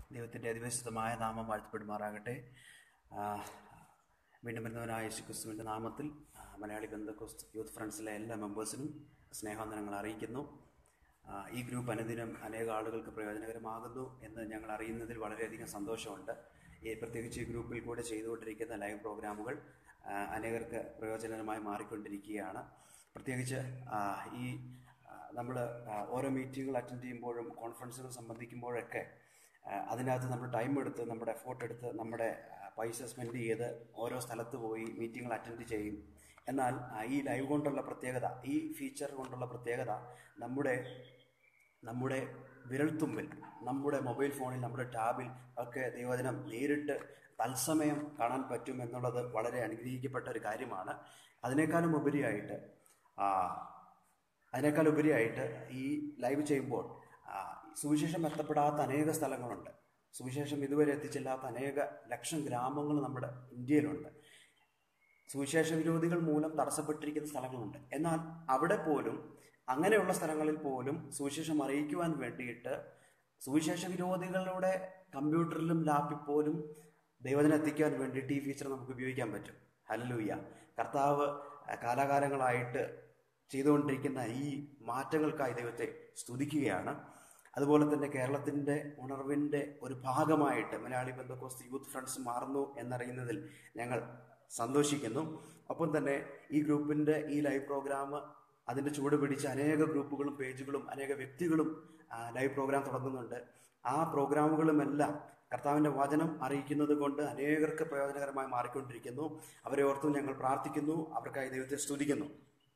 ദൈവത്തിൻ്റെ അതിവിശുദ്ധമായ നാമം വാഴ്ത്തപ്പെടുമാറാകട്ടെ ആ, വീണ്ടും വരുന്നവനായ യേശു ക്രിസ്തുവിൻ്റെ നാമത്തിൽ ആ, മലയാളി ബന്ധുക്കോസ്റ്റ് യൂത്ത് ഫ്രണ്ട്സിലെ എല്ലാ മെമ്പേഴ്സിനും സ്നേഹവന്ദനങ്ങൾ അറിയിക്കുന്നു ആ, ഈ ഗ്രൂപ്പ് അനുദിനം അനേക ആളുകൾക്ക് പ്രയോജനകരമാകുന്നു എന്ന് ഞങ്ങൾ അറിയുന്നതിൽ വളരെയധികം സന്തോഷമുണ്ട് ഈ പ്രത്യേകിച്ച് ഈ ഗ്രൂപ്പിൽ കൂടെ ചെയ്തുകൊണ്ടിരിക്കുന്ന ലൈവ് പ്രോഗ്രാമുകൾ ആ, അനേകർക്ക് പ്രയോജനകരമായി മാറിക്കൊണ്ടിരിക്കുകയാണ് പ്രത്യേകിച്ച് ആ, ഈ നമ്മൾ ഓരോ മീറ്റിങ്ങുകൾ അറ്റൻഡ് ചെയ്യുമ്പോഴും കോൺഫറൻസുകൾ സംബന്ധിക്കുമ്പോഴൊക്കെ ആ, അതിനകത്ത് നമ്മൾ ടൈം എടുത്ത് നമ്മുടെ എഫോർട്ട് എടുത്ത് നമ്മുടെ ആ, പൈസ സ്പെൻഡ് ചെയ്ത് ഓരോ സ്ഥലത്ത് പോയി മീറ്റിങ്ങുകൾ അറ്റൻഡ് ചെയ്യും എന്നാൽ ആ, ഈ ലൈവ് കൊണ്ടുള്ള പ്രത്യേകത ഈ ഫീച്ചർ കൊണ്ടുള്ള പ്രത്യേകത നമ്മുടെ നമ്മുടെ വിരൽത്തുമ്പിൽ നമ്മുടെ മൊബൈൽ ഫോണിൽ നമ്മുടെ ടാബിൽ ഒക്കെ ദൈവവചനം നേരിട്ട് തത്സമയം കാണാൻ പറ്റും എന്നുള്ളത് വളരെ അനുഗ്രഹിക്കപ്പെട്ട ഒരു കാര്യമാണ് അതിനേക്കാളും ഉപരിയായിട്ട് ആ, അതിനേക്കാൾ ഉപരിയായിട്ട് ഈ ലൈവ് ചെയ്യുമ്പോൾ ആ, സുവിശേഷം എത്തപ്പെടാത്ത അനേക സ്ഥലങ്ങളുണ്ട് സുവിശേഷം ഇതുവരെ എത്തിച്ചില്ലാത്ത അനേക ലക്ഷം ഗ്രാമങ്ങൾ നമ്മുടെ ഇന്ത്യയിലുണ്ട് സുവിശേഷ വിരോധികൾ മൂലം തടസ്സപ്പെട്ടിരിക്കുന്ന സ്ഥലങ്ങളുണ്ട് എന്നാൽ അവിടെ പോലും അങ്ങനെയുള്ള സ്ഥലങ്ങളിൽ പോലും സുവിശേഷം അറിയിക്കുവാൻ വേണ്ടിയിട്ട് സുവിശേഷ വിരോധികളുടെ കമ്പ്യൂട്ടറിലും ലാപ്പിൽ പോലും ദൈവത്തിനെ എത്തിക്കാൻ വേണ്ടിയിട്ട് ഈ ഫീച്ചർ നമുക്ക് ഉപയോഗിക്കാൻ പറ്റും ഹലലൂയ കർത്താവ് ആ, കാലാകാലങ്ങളായിട്ട് ചെയ്തുകൊണ്ടിരിക്കുന്ന ഈ മാറ്റങ്ങൾക്കായി ദൈവത്തെ സ്തുതിക്കുകയാണ് അതുപോലെ തന്നെ കേരളത്തിൻ്റെ ഉണർവിൻ്റെ ഒരു ഭാഗമായിട്ട് മലയാളി ബന്ധക്കോസ് യൂത്ത് ഫ്രണ്ട്സ് മാറുന്നു എന്നറിയുന്നതിൽ ഞങ്ങൾ സന്തോഷിക്കുന്നു ഒപ്പം തന്നെ ഈ ഗ്രൂപ്പിൻ്റെ ഈ ലൈവ് പ്രോഗ്രാം അതിൻ്റെ ചൂട് പിടിച്ച് അനേക ഗ്രൂപ്പുകളും പേജുകളും അനേക വ്യക്തികളും ആ, ലൈവ് പ്രോഗ്രാം തുടങ്ങുന്നുണ്ട് ആ പ്രോഗ്രാമുകളുമെല്ലാം കർത്താവിൻ്റെ വചനം അറിയിക്കുന്നത് കൊണ്ട് അനേകർക്ക് പ്രയോജനകരമായി മാറിക്കൊണ്ടിരിക്കുന്നു അവരെ ഓർത്തും ഞങ്ങൾ പ്രാർത്ഥിക്കുന്നു അവർക്കായി ദൈവത്തെ സ്തുതിക്കുന്നു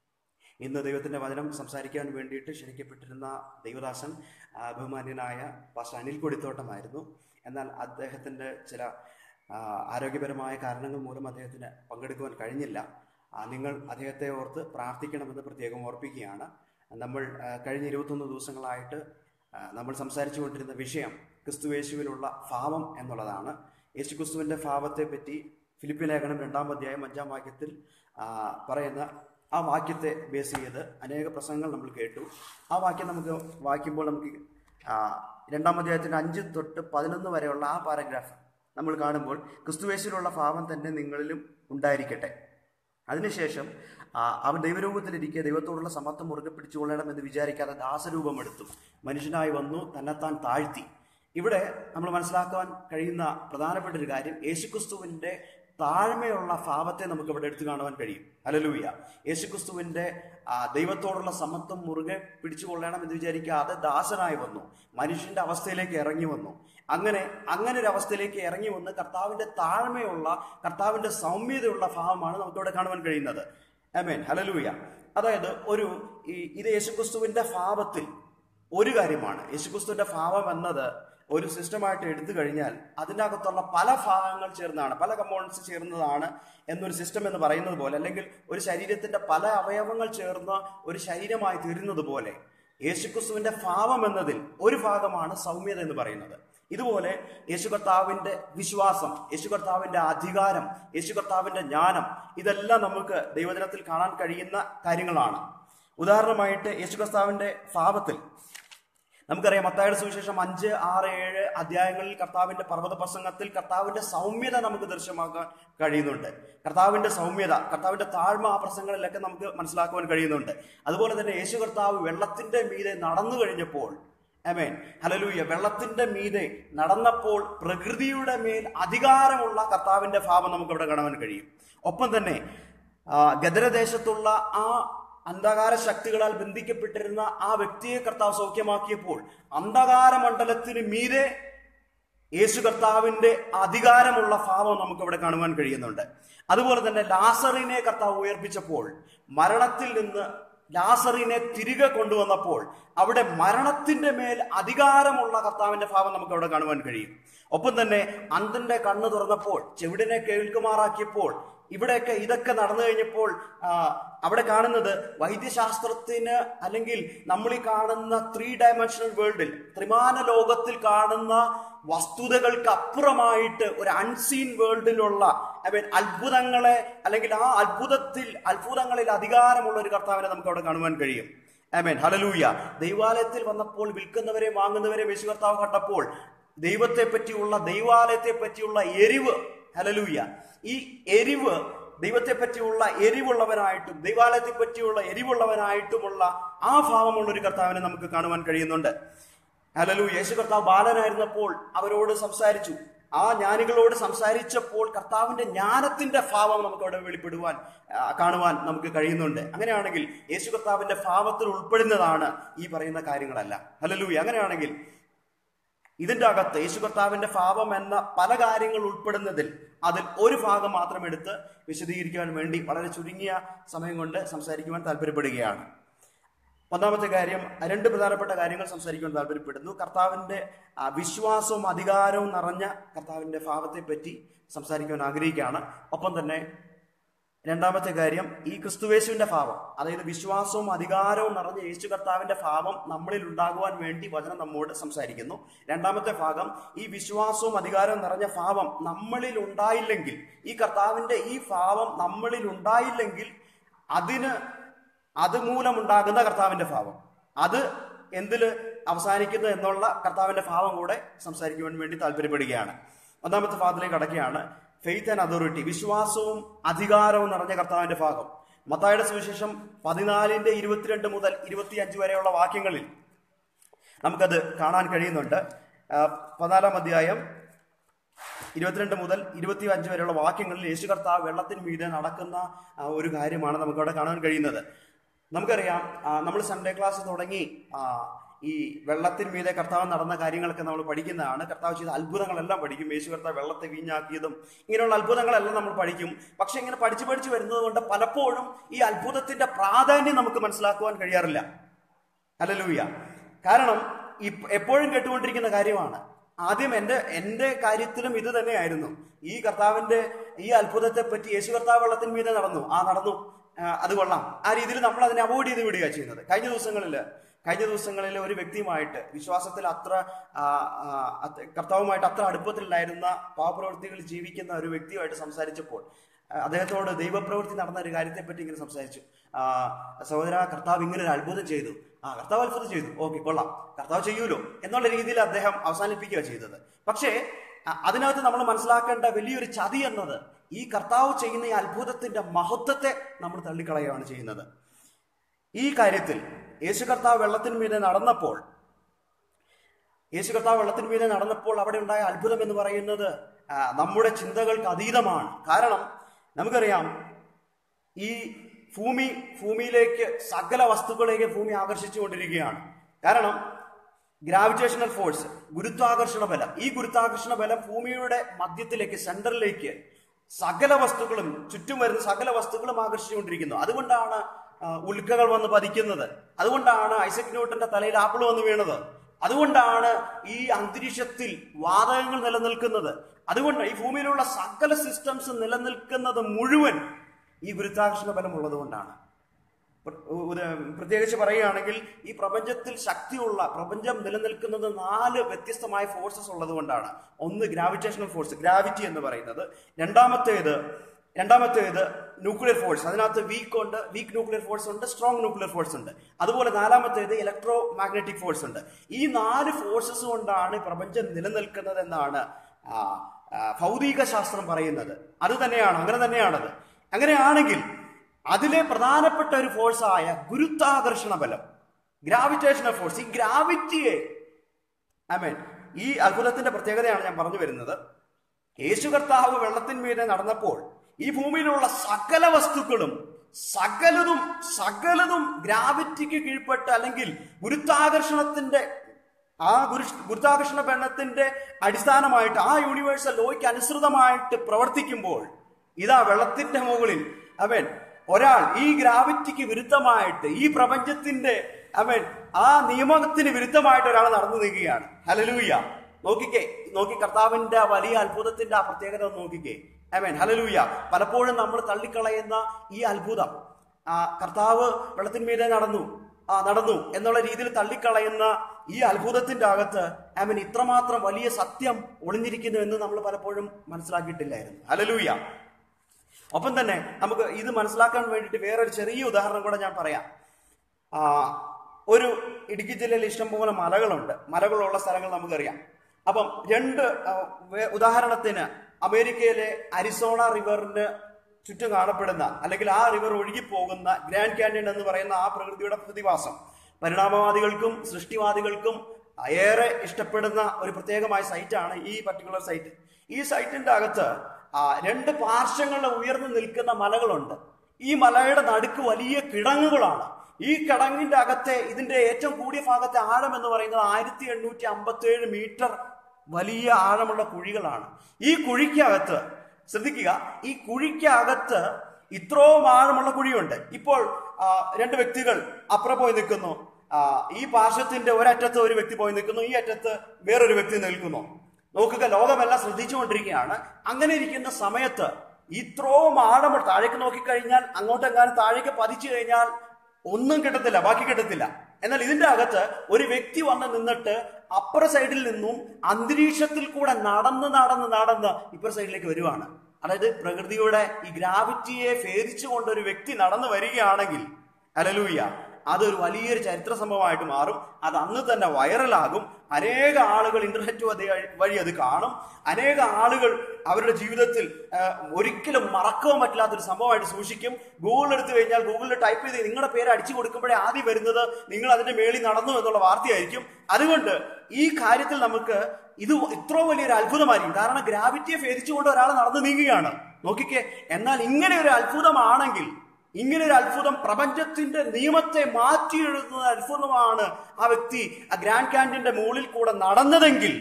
ഇന്ന് ദൈവത്തിൻ്റെ വചനം സംസാരിക്കാൻ വേണ്ടിയിട്ട് ക്ഷണിക്കപ്പെട്ടിരുന്ന ദൈവദാസൻ ആ, ബഹുമാന്യനായ പാസ്റ്റർ അനിൽ കൊടിത്തോട്ടമായിരുന്നു എന്നാൽ അദ്ദേഹത്തിൻ്റെ ചില ആ, ആരോഗ്യപരമായ കാരണങ്ങൾ മൂലം അദ്ദേഹത്തിന് പങ്കെടുക്കുവാൻ കഴിഞ്ഞില്ല ആ, നിങ്ങൾ അദ്ദേഹത്തെ ഓർത്ത് പ്രാർത്ഥിക്കണമെന്ന് പ്രത്യേകം ഓർപ്പിക്കുകയാണ് നമ്മൾ ആ, കഴിഞ്ഞ ഇരുപത്തൊന്ന് ദിവസങ്ങളായിട്ട് ആ, നമ്മൾ സംസാരിച്ചു കൊണ്ടിരുന്ന വിഷയം ക്രിസ്തുവേശുവിലുള്ള ഭാവം എന്നുള്ളതാണ് യേശു ക്രിസ്തുവിൻ്റെ ഭാവത്തെ പറ്റി ഫിലിപ്പി ലേഖനം രണ്ടാം അധ്യായം അഞ്ചാം വാക്യത്തിൽ ആ, പറയുന്ന ആ വാക്യത്തെ ബേസ് ചെയ്ത് അനേക പ്രസംഗങ്ങൾ നമ്മൾ കേട്ടു ആ വാക്യം നമുക്ക് വായിക്കുമ്പോൾ നമുക്ക് ആ, രണ്ടാം അധ്യായത്തിൻ്റെ അഞ്ച് തൊട്ട് പതിനൊന്ന് വരെയുള്ള ആ പാരഗ്രാഫ് നമ്മൾ കാണുമ്പോൾ ക്രിസ്തുവേശിലുള്ള ഭാവം തന്നെ നിങ്ങളിലും ഉണ്ടായിരിക്കട്ടെ അതിനുശേഷം ആ, അവൻ ദൈവരൂപത്തിലിരിക്കെ ദൈവത്തോടുള്ള സമത്വം മുറുകെ പിടിച്ചുകൊള്ളണമെന്ന് വിചാരിക്കാതെ ദാസരൂപം എടുത്തു മനുഷ്യനായി വന്നു തന്നെത്താൻ താഴ്ത്തി ഇവിടെ നമ്മൾ മനസ്സിലാക്കാൻ കഴിയുന്ന പ്രധാനപ്പെട്ട ഒരു കാര്യം യേശുക്രിസ്തുവിൻ്റെ താഴ്മയുള്ള ഭാവത്തെ നമുക്ക് ഇവിടെ എടുത്തു കാണുവാൻ കഴിയും അലലൂയ യേശുക്രിസ്തുവിൻ്റെ ആ, ദൈവത്തോടുള്ള സമത്വം മുറുകെ പിടിച്ചുകൊള്ളണം എന്ന് വിചാരിക്കാതെ ദാസനായി വന്നു മനുഷ്യന്റെ അവസ്ഥയിലേക്ക് ഇറങ്ങി വന്നു അങ്ങനെ അങ്ങനെ ഒരു അവസ്ഥയിലേക്ക് ഇറങ്ങി വന്ന് കർത്താവിന്റെ താഴ്മയുള്ള കർത്താവിന്റെ സൗമ്യതയുള്ള ഭാവമാണ് നമുക്കിവിടെ കാണുവാൻ കഴിയുന്നത് അമേൻ ഹലലൂയ അതായത് ഒരു ഈ ഇത് യേശുക്രിസ്തുവിന്റെ ഭാവത്തിൽ ഒരു കാര്യമാണ് യേശുക്രിസ്തുവിന്റെ ഭാവം എന്നത് ഒരു സിസ്റ്റമായിട്ട് എടുത്തു കഴിഞ്ഞാൽ അതിനകത്തുള്ള പല ഭാഗങ്ങൾ ചേർന്നതാണ് പല കമ്പോണൻസ് ചേർന്നതാണ് എന്നൊരു സിസ്റ്റം എന്ന് പറയുന്നത് പോലെ അല്ലെങ്കിൽ ഒരു ശരീരത്തിന്റെ പല അവയവങ്ങൾ ചേർന്ന ഒരു ശരീരമായി തീരുന്നത് പോലെ യേശുക്രിസ്തുവിന്റെ ഭാവം എന്നതിൽ ഒരു ഭാഗമാണ് സൗമ്യത എന്ന് പറയുന്നത് ഇതുപോലെ യേശു കർത്താവിന്റെ വിശ്വാസം യേശു കർത്താവിന്റെ അധികാരം യേശു കർത്താവിന്റെ ജ്ഞാനം ഇതെല്ലാം നമുക്ക് ദൈവദിനത്തിൽ കാണാൻ കഴിയുന്ന കാര്യങ്ങളാണ് ഉദാഹരണമായിട്ട് യേശു കർത്താവിന്റെ ഭാവത്തിൽ നമുക്കറിയാം മത്തായുടെ സുവിശേഷം അഞ്ച് ആറ് ഏഴ് അധ്യായങ്ങളിൽ കർത്താവിന്റെ പർവ്വത പ്രസംഗത്തിൽ കർത്താവിന്റെ സൗമ്യത നമുക്ക് ദൃശ്യമാക്കാൻ കഴിയുന്നുണ്ട് കർത്താവിന്റെ സൗമ്യത കർത്താവിന്റെ താഴ്മ ആ പ്രസംഗങ്ങളിലൊക്കെ നമുക്ക് മനസ്സിലാക്കുവാൻ കഴിയുന്നുണ്ട് അതുപോലെ തന്നെ യേശു കർത്താവ് വെള്ളത്തിന്റെ മീതെ നടന്നു കഴിഞ്ഞപ്പോൾ അമേൻ ഹലലൂയ വെള്ളത്തിന്റെ മീതെ നടന്നപ്പോൾ പ്രകൃതിയുടെ മേൽ അധികാരമുള്ള കർത്താവിന്റെ ഭാവം നമുക്ക് ഇവിടെ കാണാൻ കഴിയും ഒപ്പം തന്നെ ആ, ഗദരദേശത്തുള്ള ആ അന്ധകാര ശക്തികളാൽ ബന്ധിക്കപ്പെട്ടിരുന്ന ആ വ്യക്തിയെ കർത്താവ് സൗഖ്യമാക്കിയപ്പോൾ അന്ധകാര മണ്ഡലത്തിന് മീതെ യേശു കർത്താവിന്റെ അധികാരമുള്ള ഭാവം നമുക്ക് ഇവിടെ കാണുവാൻ കഴിയുന്നുണ്ട് അതുപോലെ തന്നെ ലാസറിനെ കർത്താവ് ഉയർപ്പിച്ചപ്പോൾ മരണത്തിൽ നിന്ന് ലാസറിനെ തിരികെ കൊണ്ടുവന്നപ്പോൾ അവിടെ മരണത്തിന്റെ മേൽ അധികാരമുള്ള കർത്താവിന്റെ ഭാവം നമുക്ക് അവിടെ കാണുവാൻ കഴിയും ഒപ്പം തന്നെ അന്ധന്റെ കണ്ണ് തുറന്നപ്പോൾ ചെവിടിനെ കേൾക്കുമാറാക്കിയപ്പോൾ ഇവിടെയൊക്കെ ഇതൊക്കെ നടന്നു കഴിഞ്ഞപ്പോൾ ആ, അവിടെ കാണുന്നത് വൈദ്യശാസ്ത്രത്തിന് അല്ലെങ്കിൽ നമ്മൾ ഈ കാണുന്ന ത്രീ ഡയമെൻഷണൽ വേൾഡിൽ ത്രിമാന ലോകത്തിൽ കാണുന്ന വസ്തുതകൾക്ക് അപ്പുറമായിട്ട് ഒരു അൺസീൻ വേൾഡിലുള്ള I mean, അത്ഭുതങ്ങളെ അല്ലെങ്കിൽ ആ അത്ഭുതത്തിൽ അത്ഭുതങ്ങളിൽ അധികാരമുള്ള ഒരു കർത്താവിനെ നമുക്ക് അവിടെ കാണുവാൻ കഴിയും ആമേൻ ഹലലൂയ ദൈവാലയത്തിൽ വന്നപ്പോൾ വിൽക്കുന്നവരെ വാങ്ങുന്നവരെ യേശു കർത്താവ് കണ്ടപ്പോൾ ദൈവത്തെ പറ്റിയുള്ള ദൈവാലയത്തെ പറ്റിയുള്ള എരിവ് ഹലലൂയ ഈ എരിവ് ദൈവത്തെ പറ്റിയുള്ള എരിവുള്ളവനായിട്ടും ദൈവാലയത്തെ പറ്റിയുള്ള എരിവുള്ളവനായിട്ടുമുള്ള ആ ഭാവമുള്ള ഒരു കർത്താവിനെ നമുക്ക് കാണുവാൻ കഴിയുന്നുണ്ട് ഹലലു യേശു കർത്താവ് ബാലനായിരുന്നപ്പോൾ അവരോട് സംസാരിച്ചു ആ ജ്ഞാനികളോട് സംസാരിച്ചപ്പോൾ കർത്താവിന്റെ ജ്ഞാനത്തിന്റെ ഭാവം നമുക്ക് അവിടെ വെളിപ്പെടുവാൻ ആ, കാണുവാൻ നമുക്ക് കഴിയുന്നുണ്ട് അങ്ങനെയാണെങ്കിൽ യേശു കർത്താവിന്റെ ഭാവത്തിൽ ഉൾപ്പെടുന്നതാണ് ഈ പറയുന്ന കാര്യങ്ങളല്ല ഹലലു അങ്ങനെയാണെങ്കിൽ ഇതിന്റെ അകത്ത് യേശു കർത്താവിന്റെ ഭാവം എന്ന പല കാര്യങ്ങൾ ഉൾപ്പെടുന്നതിൽ അതിൽ ഒരു ഭാഗം മാത്രം എടുത്ത് വിശദീകരിക്കുവാൻ വേണ്ടി വളരെ ചുരുങ്ങിയ സമയം കൊണ്ട് സംസാരിക്കുവാൻ താല്പര്യപ്പെടുകയാണ് ഒന്നാമത്തെ കാര്യം രണ്ട് പ്രധാനപ്പെട്ട കാര്യങ്ങൾ സംസാരിക്കുവാൻ താല്പര്യപ്പെടുന്നു കർത്താവിന്റെ ആ, വിശ്വാസവും അധികാരവും നിറഞ്ഞ കർത്താവിന്റെ ഭാവത്തെ പറ്റി സംസാരിക്കുവാൻ ആഗ്രഹിക്കുകയാണ് ഒപ്പം തന്നെ രണ്ടാമത്തെ കാര്യം ഈ ക്രിസ്തുവേശുവിന്റെ ഭാവം അതായത് വിശ്വാസവും അധികാരവും നിറഞ്ഞ യേശു കർത്താവിന്റെ ഭാവം നമ്മളിൽ ഉണ്ടാകുവാൻ വേണ്ടി വചനം നമ്മോട് സംസാരിക്കുന്നു രണ്ടാമത്തെ ഭാഗം ഈ വിശ്വാസവും അധികാരവും നിറഞ്ഞ ഭാവം നമ്മളിൽ ഉണ്ടായില്ലെങ്കിൽ ഈ കർത്താവിന്റെ ഈ ഭാവം നമ്മളിൽ ഉണ്ടായില്ലെങ്കിൽ അതിന് അതുമൂലം ഉണ്ടാകുന്ന കർത്താവിന്റെ ഭാവം അത് എന്തില് അവസാനിക്കുന്നു എന്നുള്ള കർത്താവിന്റെ ഭാവം കൂടെ സംസാരിക്കുവാൻ വേണ്ടി താല്പര്യപ്പെടുകയാണ് ഒന്നാമത്തെ ഭാഗത്തിലേക്ക് കടക്കുകയാണ് ഫെയ്ത്ത് ആൻഡ് അതോറിറ്റി വിശ്വാസവും അധികാരവും നിറഞ്ഞ കർത്താവിന്റെ ഭാഗം മത്തായുടെ സുവിശേഷം പതിനാലിന്റെ ഇരുപത്തിരണ്ട് മുതൽ ഇരുപത്തിയഞ്ച് വരെയുള്ള വാക്യങ്ങളിൽ നമുക്കത് കാണാൻ കഴിയുന്നുണ്ട് ആ, പതിനാലാം അധ്യായം ഇരുപത്തിരണ്ട് മുതൽ ഇരുപത്തി അഞ്ച് വരെയുള്ള വാക്യങ്ങളിൽ യേശു കർത്താവ് വെള്ളത്തിന് മീതെ നടക്കുന്ന ആ, ഒരു കാര്യമാണ് നമുക്ക് അവിടെ കാണാൻ കഴിയുന്നത് നമുക്കറിയാം നമ്മൾ സൺഡേ ക്ലാസ് തുടങ്ങി ആ, ഈ വെള്ളത്തിന് മീതെ കർത്താവ് നടന്ന കാര്യങ്ങളൊക്കെ നമ്മൾ പഠിക്കുന്നതാണ് കർത്താവ് ചെയ്ത അത്ഭുതങ്ങളെല്ലാം പഠിക്കും യേശു കർത്താവ് വെള്ളത്തെ വീഞ്ഞാക്കിയതും ഇങ്ങനെയുള്ള അത്ഭുതങ്ങളെല്ലാം നമ്മൾ പഠിക്കും പക്ഷെ ഇങ്ങനെ പഠിച്ചു പഠിച്ചു വരുന്നത് കൊണ്ട് പലപ്പോഴും ഈ അത്ഭുതത്തിന്റെ പ്രാധാന്യം നമുക്ക് മനസ്സിലാക്കുവാൻ കഴിയാറില്ല ഹല്ലേലൂയ കാരണം ഇപ്പ- എപ്പോഴും കേട്ടുകൊണ്ടിരിക്കുന്ന കാര്യമാണ് ആദ്യം എൻ്റെ എൻ്റെ കാര്യത്തിലും ഇത് തന്നെയായിരുന്നു ഈ കർത്താവിന്റെ ഈ അത്ഭുതത്തെ പറ്റി യേശു കർത്താവ് വെള്ളത്തിന് മീതെ നടന്നു ആ നടന്നു ആ, അത് കൊള്ളാം ആ രീതിയിൽ നമ്മൾ അതിനെ അവോയ്ഡ് ചെയ്ത് വിടുക ചെയ്യുന്നത് കഴിഞ്ഞ ദിവസങ്ങളിൽ കഴിഞ്ഞ ദിവസങ്ങളിൽ ഒരു വ്യക്തിയുമായിട്ട് വിശ്വാസത്തിൽ അത്ര ആ, ആ, അത് കർത്താവുമായിട്ട് അത്ര അടുപ്പത്തിലായിരുന്ന പാവപ്രവൃത്തികൾ ജീവിക്കുന്ന ഒരു വ്യക്തിയുമായിട്ട് സംസാരിച്ചപ്പോൾ ആ, അദ്ദേഹത്തോട് ദൈവപ്രവൃത്തി നടന്ന ഒരു കാര്യത്തെ പറ്റി ഇങ്ങനെ സംസാരിച്ചു ആ, സഹോദര കർത്താവ് ഇങ്ങനെ ഒരു അത്ഭുതം ചെയ്തു ആ കർത്താവ് അത്ഭുതം ചെയ്തു ഓക്കെ കൊള്ളാം കർത്താവ് ചെയ്യൂലോ എന്നുള്ള രീതിയിൽ അദ്ദേഹം അവസാനിപ്പിക്കുക ചെയ്തത് പക്ഷേ അ- അതിനകത്ത് നമ്മൾ മനസ്സിലാക്കേണ്ട വലിയൊരു ചതി എന്നത് ഈ കർത്താവ് ചെയ്യുന്ന ഈ അത്ഭുതത്തിന്റെ മഹത്വത്തെ നമ്മൾ തള്ളിക്കളയുകയാണ് ചെയ്യുന്നത് ഈ കാര്യത്തിൽ യേശു കർത്താവ് വെള്ളത്തിന് മീതെ നടന്നപ്പോൾ യേശു കർത്താവ് വെള്ളത്തിന് മീതെ നടന്നപ്പോൾ അവിടെ ഉണ്ടായ അത്ഭുതം എന്ന് പറയുന്നത് ആ, നമ്മുടെ ചിന്തകൾക്ക് അതീതമാണ് കാരണം നമുക്കറിയാം ഈ ഭൂമി ഭൂമിയിലേക്ക് സകല വസ്തുക്കളേക്ക് ഭൂമി ആകർഷിച്ചുകൊണ്ടിരിക്കുകയാണ് കാരണം ഗ്രാവിറ്റേഷണൽ ഫോഴ്സ് ഗുരുത്വാകർഷണ ബലം ഈ ഗുരുത്വാകർഷണ ബലം ഭൂമിയുടെ മധ്യത്തിലേക്ക് സെന്ററിലേക്ക് സകല വസ്തുക്കളും ചുറ്റും വരുന്ന സകല വസ്തുക്കളും ആകർഷിച്ചുകൊണ്ടിരിക്കുന്നു അതുകൊണ്ടാണ് ആ, ഉൽക്കകൾ വന്ന് പതിക്കുന്നത് അതുകൊണ്ടാണ് ഐസക് ന്യൂട്ടന്റെ തലയിൽ ആപ്പിൾ വന്ന് വീണത് അതുകൊണ്ടാണ് ഈ അന്തരീക്ഷത്തിൽ വാതകങ്ങൾ നിലനിൽക്കുന്നത് അതുകൊണ്ട് ഈ ഭൂമിയിലുള്ള സകല സിസ്റ്റംസ് നിലനിൽക്കുന്നത് മുഴുവൻ ഈ ഗുരുത്വാകർഷണ ബലം ഉള്ളത് കൊണ്ടാണ് പ്ര- ഒരു പ്രത്യേകിച്ച് പറയുകയാണെങ്കിൽ ഈ പ്രപഞ്ചത്തിൽ ശക്തിയുള്ള പ്രപഞ്ചം നിലനിൽക്കുന്നത് നാല് വ്യത്യസ്തമായ ഫോഴ്സസ് ഉള്ളത് കൊണ്ടാണ് ഒന്ന് ഗ്രാവിറ്റേഷണൽ ഫോഴ്സ് ഗ്രാവിറ്റി എന്ന് പറയുന്നത് രണ്ടാമത്തേത് രണ്ടാമത്തേത് ന്യൂക്ലിയർ ഫോഴ്സ് അതിനകത്ത് വീക്ക് ഉണ്ട് വീക്ക് ന്യൂക്ലിയർ ഫോഴ്സ് ഉണ്ട് സ്ട്രോങ് ന്യൂക്ലിയർ ഫോഴ്സ് ഉണ്ട് അതുപോലെ നാലാമത്തേത് ഇലക്ട്രോ മാഗ്നറ്റിക് ഫോഴ്സ് ഉണ്ട് ഈ നാല് ഫോഴ്സസ് കൊണ്ടാണ് ഈ പ്രപഞ്ചം നിലനിൽക്കുന്നത് എന്നാണ് ആ, ആ, ഭൗതിക ശാസ്ത്രം പറയുന്നത് അത് തന്നെയാണ് അങ്ങനെ തന്നെയാണത് അങ്ങനെയാണെങ്കിൽ അതിലെ പ്രധാനപ്പെട്ട ഒരു ഫോഴ്സായ ഗുരുത്വാകർഷണ ബലം ഗ്രാവിറ്റേഷണൽ ഫോഴ്സ് ഈ ഗ്രാവിറ്റിയെ ഐ മീൻ ഈ അത്ഭുതത്തിന്റെ പ്രത്യേകതയാണ് ഞാൻ പറഞ്ഞു വരുന്നത് യേശു കർത്താവ് വെള്ളത്തിന്മീതെ നടന്നപ്പോൾ ഈ ഭൂമിയിലുള്ള സകല വസ്തുക്കളും സകലതും സകലതും ഗ്രാവിറ്റിക്ക് കീഴ്പ്പെട്ട് അല്ലെങ്കിൽ ഗുരുത്വാകർഷണത്തിന്റെ ആ ഗുരു ഗുരുത്വാകർഷണ ബന്ധത്തിന്റെ അടിസ്ഥാനമായിട്ട് ആ യൂണിവേഴ്സൽ ലോയ്ക്ക് അനുസൃതമായിട്ട് പ്രവർത്തിക്കുമ്പോൾ ഇതാ വെള്ളത്തിന്റെ മുകളിൽ അവൻ ഒരാൾ ഈ ഗ്രാവിറ്റിക്ക് വിരുദ്ധമായിട്ട് ഈ പ്രപഞ്ചത്തിന്റെ അവൻ ആ നിയമത്തിന് വിരുദ്ധമായിട്ട് ഒരാൾ നടന്നു നീങ്ങുകയാണ് ഹലലൂയ നോക്കിക്കേ നോക്കി കർത്താവിന്റെ ആ വലിയ അത്ഭുതത്തിന്റെ ആ പ്രത്യേകത ഒന്ന് നോക്കിക്കേ അവൻ ഹലലൂയ പലപ്പോഴും നമ്മൾ തള്ളിക്കളയുന്ന ഈ അത്ഭുതം ആ കർത്താവ് വെള്ളത്തിന്മീതെ നടന്നു ആ നടന്നു എന്നുള്ള രീതിയിൽ തള്ളിക്കളയുന്ന ഈ അത്ഭുതത്തിന്റെ അകത്ത് അവൻ ഇത്രമാത്രം വലിയ സത്യം ഒളിഞ്ഞിരിക്കുന്നു എന്ന് നമ്മൾ പലപ്പോഴും മനസ്സിലാക്കിയിട്ടില്ലായിരുന്നു ഹലലൂയ ഒപ്പം തന്നെ നമുക്ക് ഇത് മനസ്സിലാക്കാൻ വേണ്ടിയിട്ട് വേറൊരു ചെറിയ ഉദാഹരണം കൂടെ ഞാൻ പറയാം ആ, ഒരു ഇടുക്കി ജില്ലയിൽ ഇഷ്ടംപോലെ മലകളുണ്ട് മലകളുള്ള സ്ഥലങ്ങൾ നമുക്കറിയാം അപ്പം രണ്ട് ആ, വേ- ഉദാഹരണത്തിന് അമേരിക്കയിലെ അരിസോണ റിവറിന് ചുറ്റും കാണപ്പെടുന്ന അല്ലെങ്കിൽ ആ റിവർ ഒഴുകി പോകുന്ന ഗ്രാൻഡ് കാന്യൻ എന്ന് പറയുന്ന ആ പ്രകൃതിയുടെ പ്രതിഭാസം പരിണാമവാദികൾക്കും സൃഷ്ടിവാദികൾക്കും ഏറെ ഇഷ്ടപ്പെടുന്ന ഒരു പ്രത്യേകമായ സൈറ്റാണ് ഈ പർട്ടിക്കുലർ സൈറ്റ് ഈ സൈറ്റിന്റെ അകത്ത് ആ, രണ്ട് പാർശ്വങ്ങളിൽ ഉയർന്നു നിൽക്കുന്ന മലകളുണ്ട് ഈ മലയുടെ നടുക്ക് വലിയ കിടങ്ങുകളാണ് ഈ കിടങ്ങിന്റെ അകത്തെ ഇതിന്റെ ഏറ്റവും കൂടിയ ഭാഗത്തെ ആഴം എന്ന് പറയുന്നത് ആയിരത്തി എണ്ണൂറ്റി അമ്പത്തി ഏഴ് മീറ്റർ വലിയ ആഴമുള്ള കുഴികളാണ് ഈ കുഴിക്കകത്ത് ശ്രദ്ധിക്കുക ഈ കുഴിക്കകത്ത് ഇത്രയും ആഴമുള്ള കുഴിയുണ്ട് ഇപ്പോൾ ആ, രണ്ട് വ്യക്തികൾ അപ്പുറം പോയി നിൽക്കുന്നു ആ, ഈ പാർശ്വത്തിന്റെ ഒരറ്റത്ത് ഒരു വ്യക്തി പോയി നിൽക്കുന്നു ഈ അറ്റത്ത് വേറൊരു വ്യക്തി നിൽക്കുന്നു നോക്കുക ലോകമെല്ലാം ശ്രദ്ധിച്ചുകൊണ്ടിരിക്കുകയാണ് അങ്ങനെ ഇരിക്കുന്ന സമയത്ത് ഇത്രയും ആഴമുള്ള താഴേക്ക് നോക്കിക്കഴിഞ്ഞാൽ അങ്ങോട്ടെങ്ങാനും താഴേക്ക് പതിച്ചു കഴിഞ്ഞാൽ ഒന്നും കിട്ടത്തില്ല ബാക്കി കിട്ടത്തില്ല എന്നാൽ ഇതിന്റെ അകത്ത് ഒരു വ്യക്തി വന്ന് നിന്നിട്ട് അപ്പുറ സൈഡിൽ നിന്നും അന്തരീക്ഷത്തിൽ കൂടെ നടന്ന് നടന്ന് നടന്ന് ഇപ്പുറ സൈഡിലേക്ക് വരുവാണ് അതായത് പ്രകൃതിയുടെ ഈ ഗ്രാവിറ്റിയെ ഭേദിച്ചുകൊണ്ട് ഒരു വ്യക്തി നടന്നു വരികയാണെങ്കിൽ അലലൂയ അതൊരു വലിയൊരു ചരിത്ര സംഭവമായിട്ട് മാറും അത് അന്ന് തന്നെ വൈറലാകും അനേക ആളുകൾ ഇന്റർനെറ്റ് വഴി വഴി അത് കാണും അനേക ആളുകൾ അവരുടെ ജീവിതത്തിൽ ആ, ഒരിക്കലും മറക്കാൻ പറ്റില്ലാത്ത ഒരു സംഭവമായിട്ട് സൂക്ഷിക്കും ഗൂഗിൾ എടുത്തു കഴിഞ്ഞാൽ ഗൂഗിളിൽ ടൈപ്പ് ചെയ്ത് നിങ്ങളുടെ പേര് അടിച്ചു കൊടുക്കുമ്പോഴേ ആദ്യം വരുന്നത് നിങ്ങൾ അതിന്റെ മേളിൽ നടന്നു എന്നുള്ള വാർത്തയായിരിക്കും അതുകൊണ്ട് ഈ കാര്യത്തിൽ നമുക്ക് ഇത് ഇത്ര വലിയൊരു അത്ഭുതമായിരിക്കും കാരണം ഗ്രാവിറ്റിയെ ഭേദിച്ചുകൊണ്ട് ഒരാൾ നടന്നു നീങ്ങുകയാണ് നോക്കിക്കേ എന്നാൽ ഇങ്ങനെ ഒരു അത്ഭുതമാണെങ്കിൽ ഇങ്ങനെ ഒരു അത്ഭുതം പ്രപഞ്ചത്തിന്റെ നിയമത്തെ മാറ്റി എഴുതുന്ന അത്ഭുതമാണ് ആ വ്യക്തി ആ ഗ്രാൻഡ് ക്യാൻഡിന്റെ മുകളിൽ കൂടെ നടന്നതെങ്കിൽ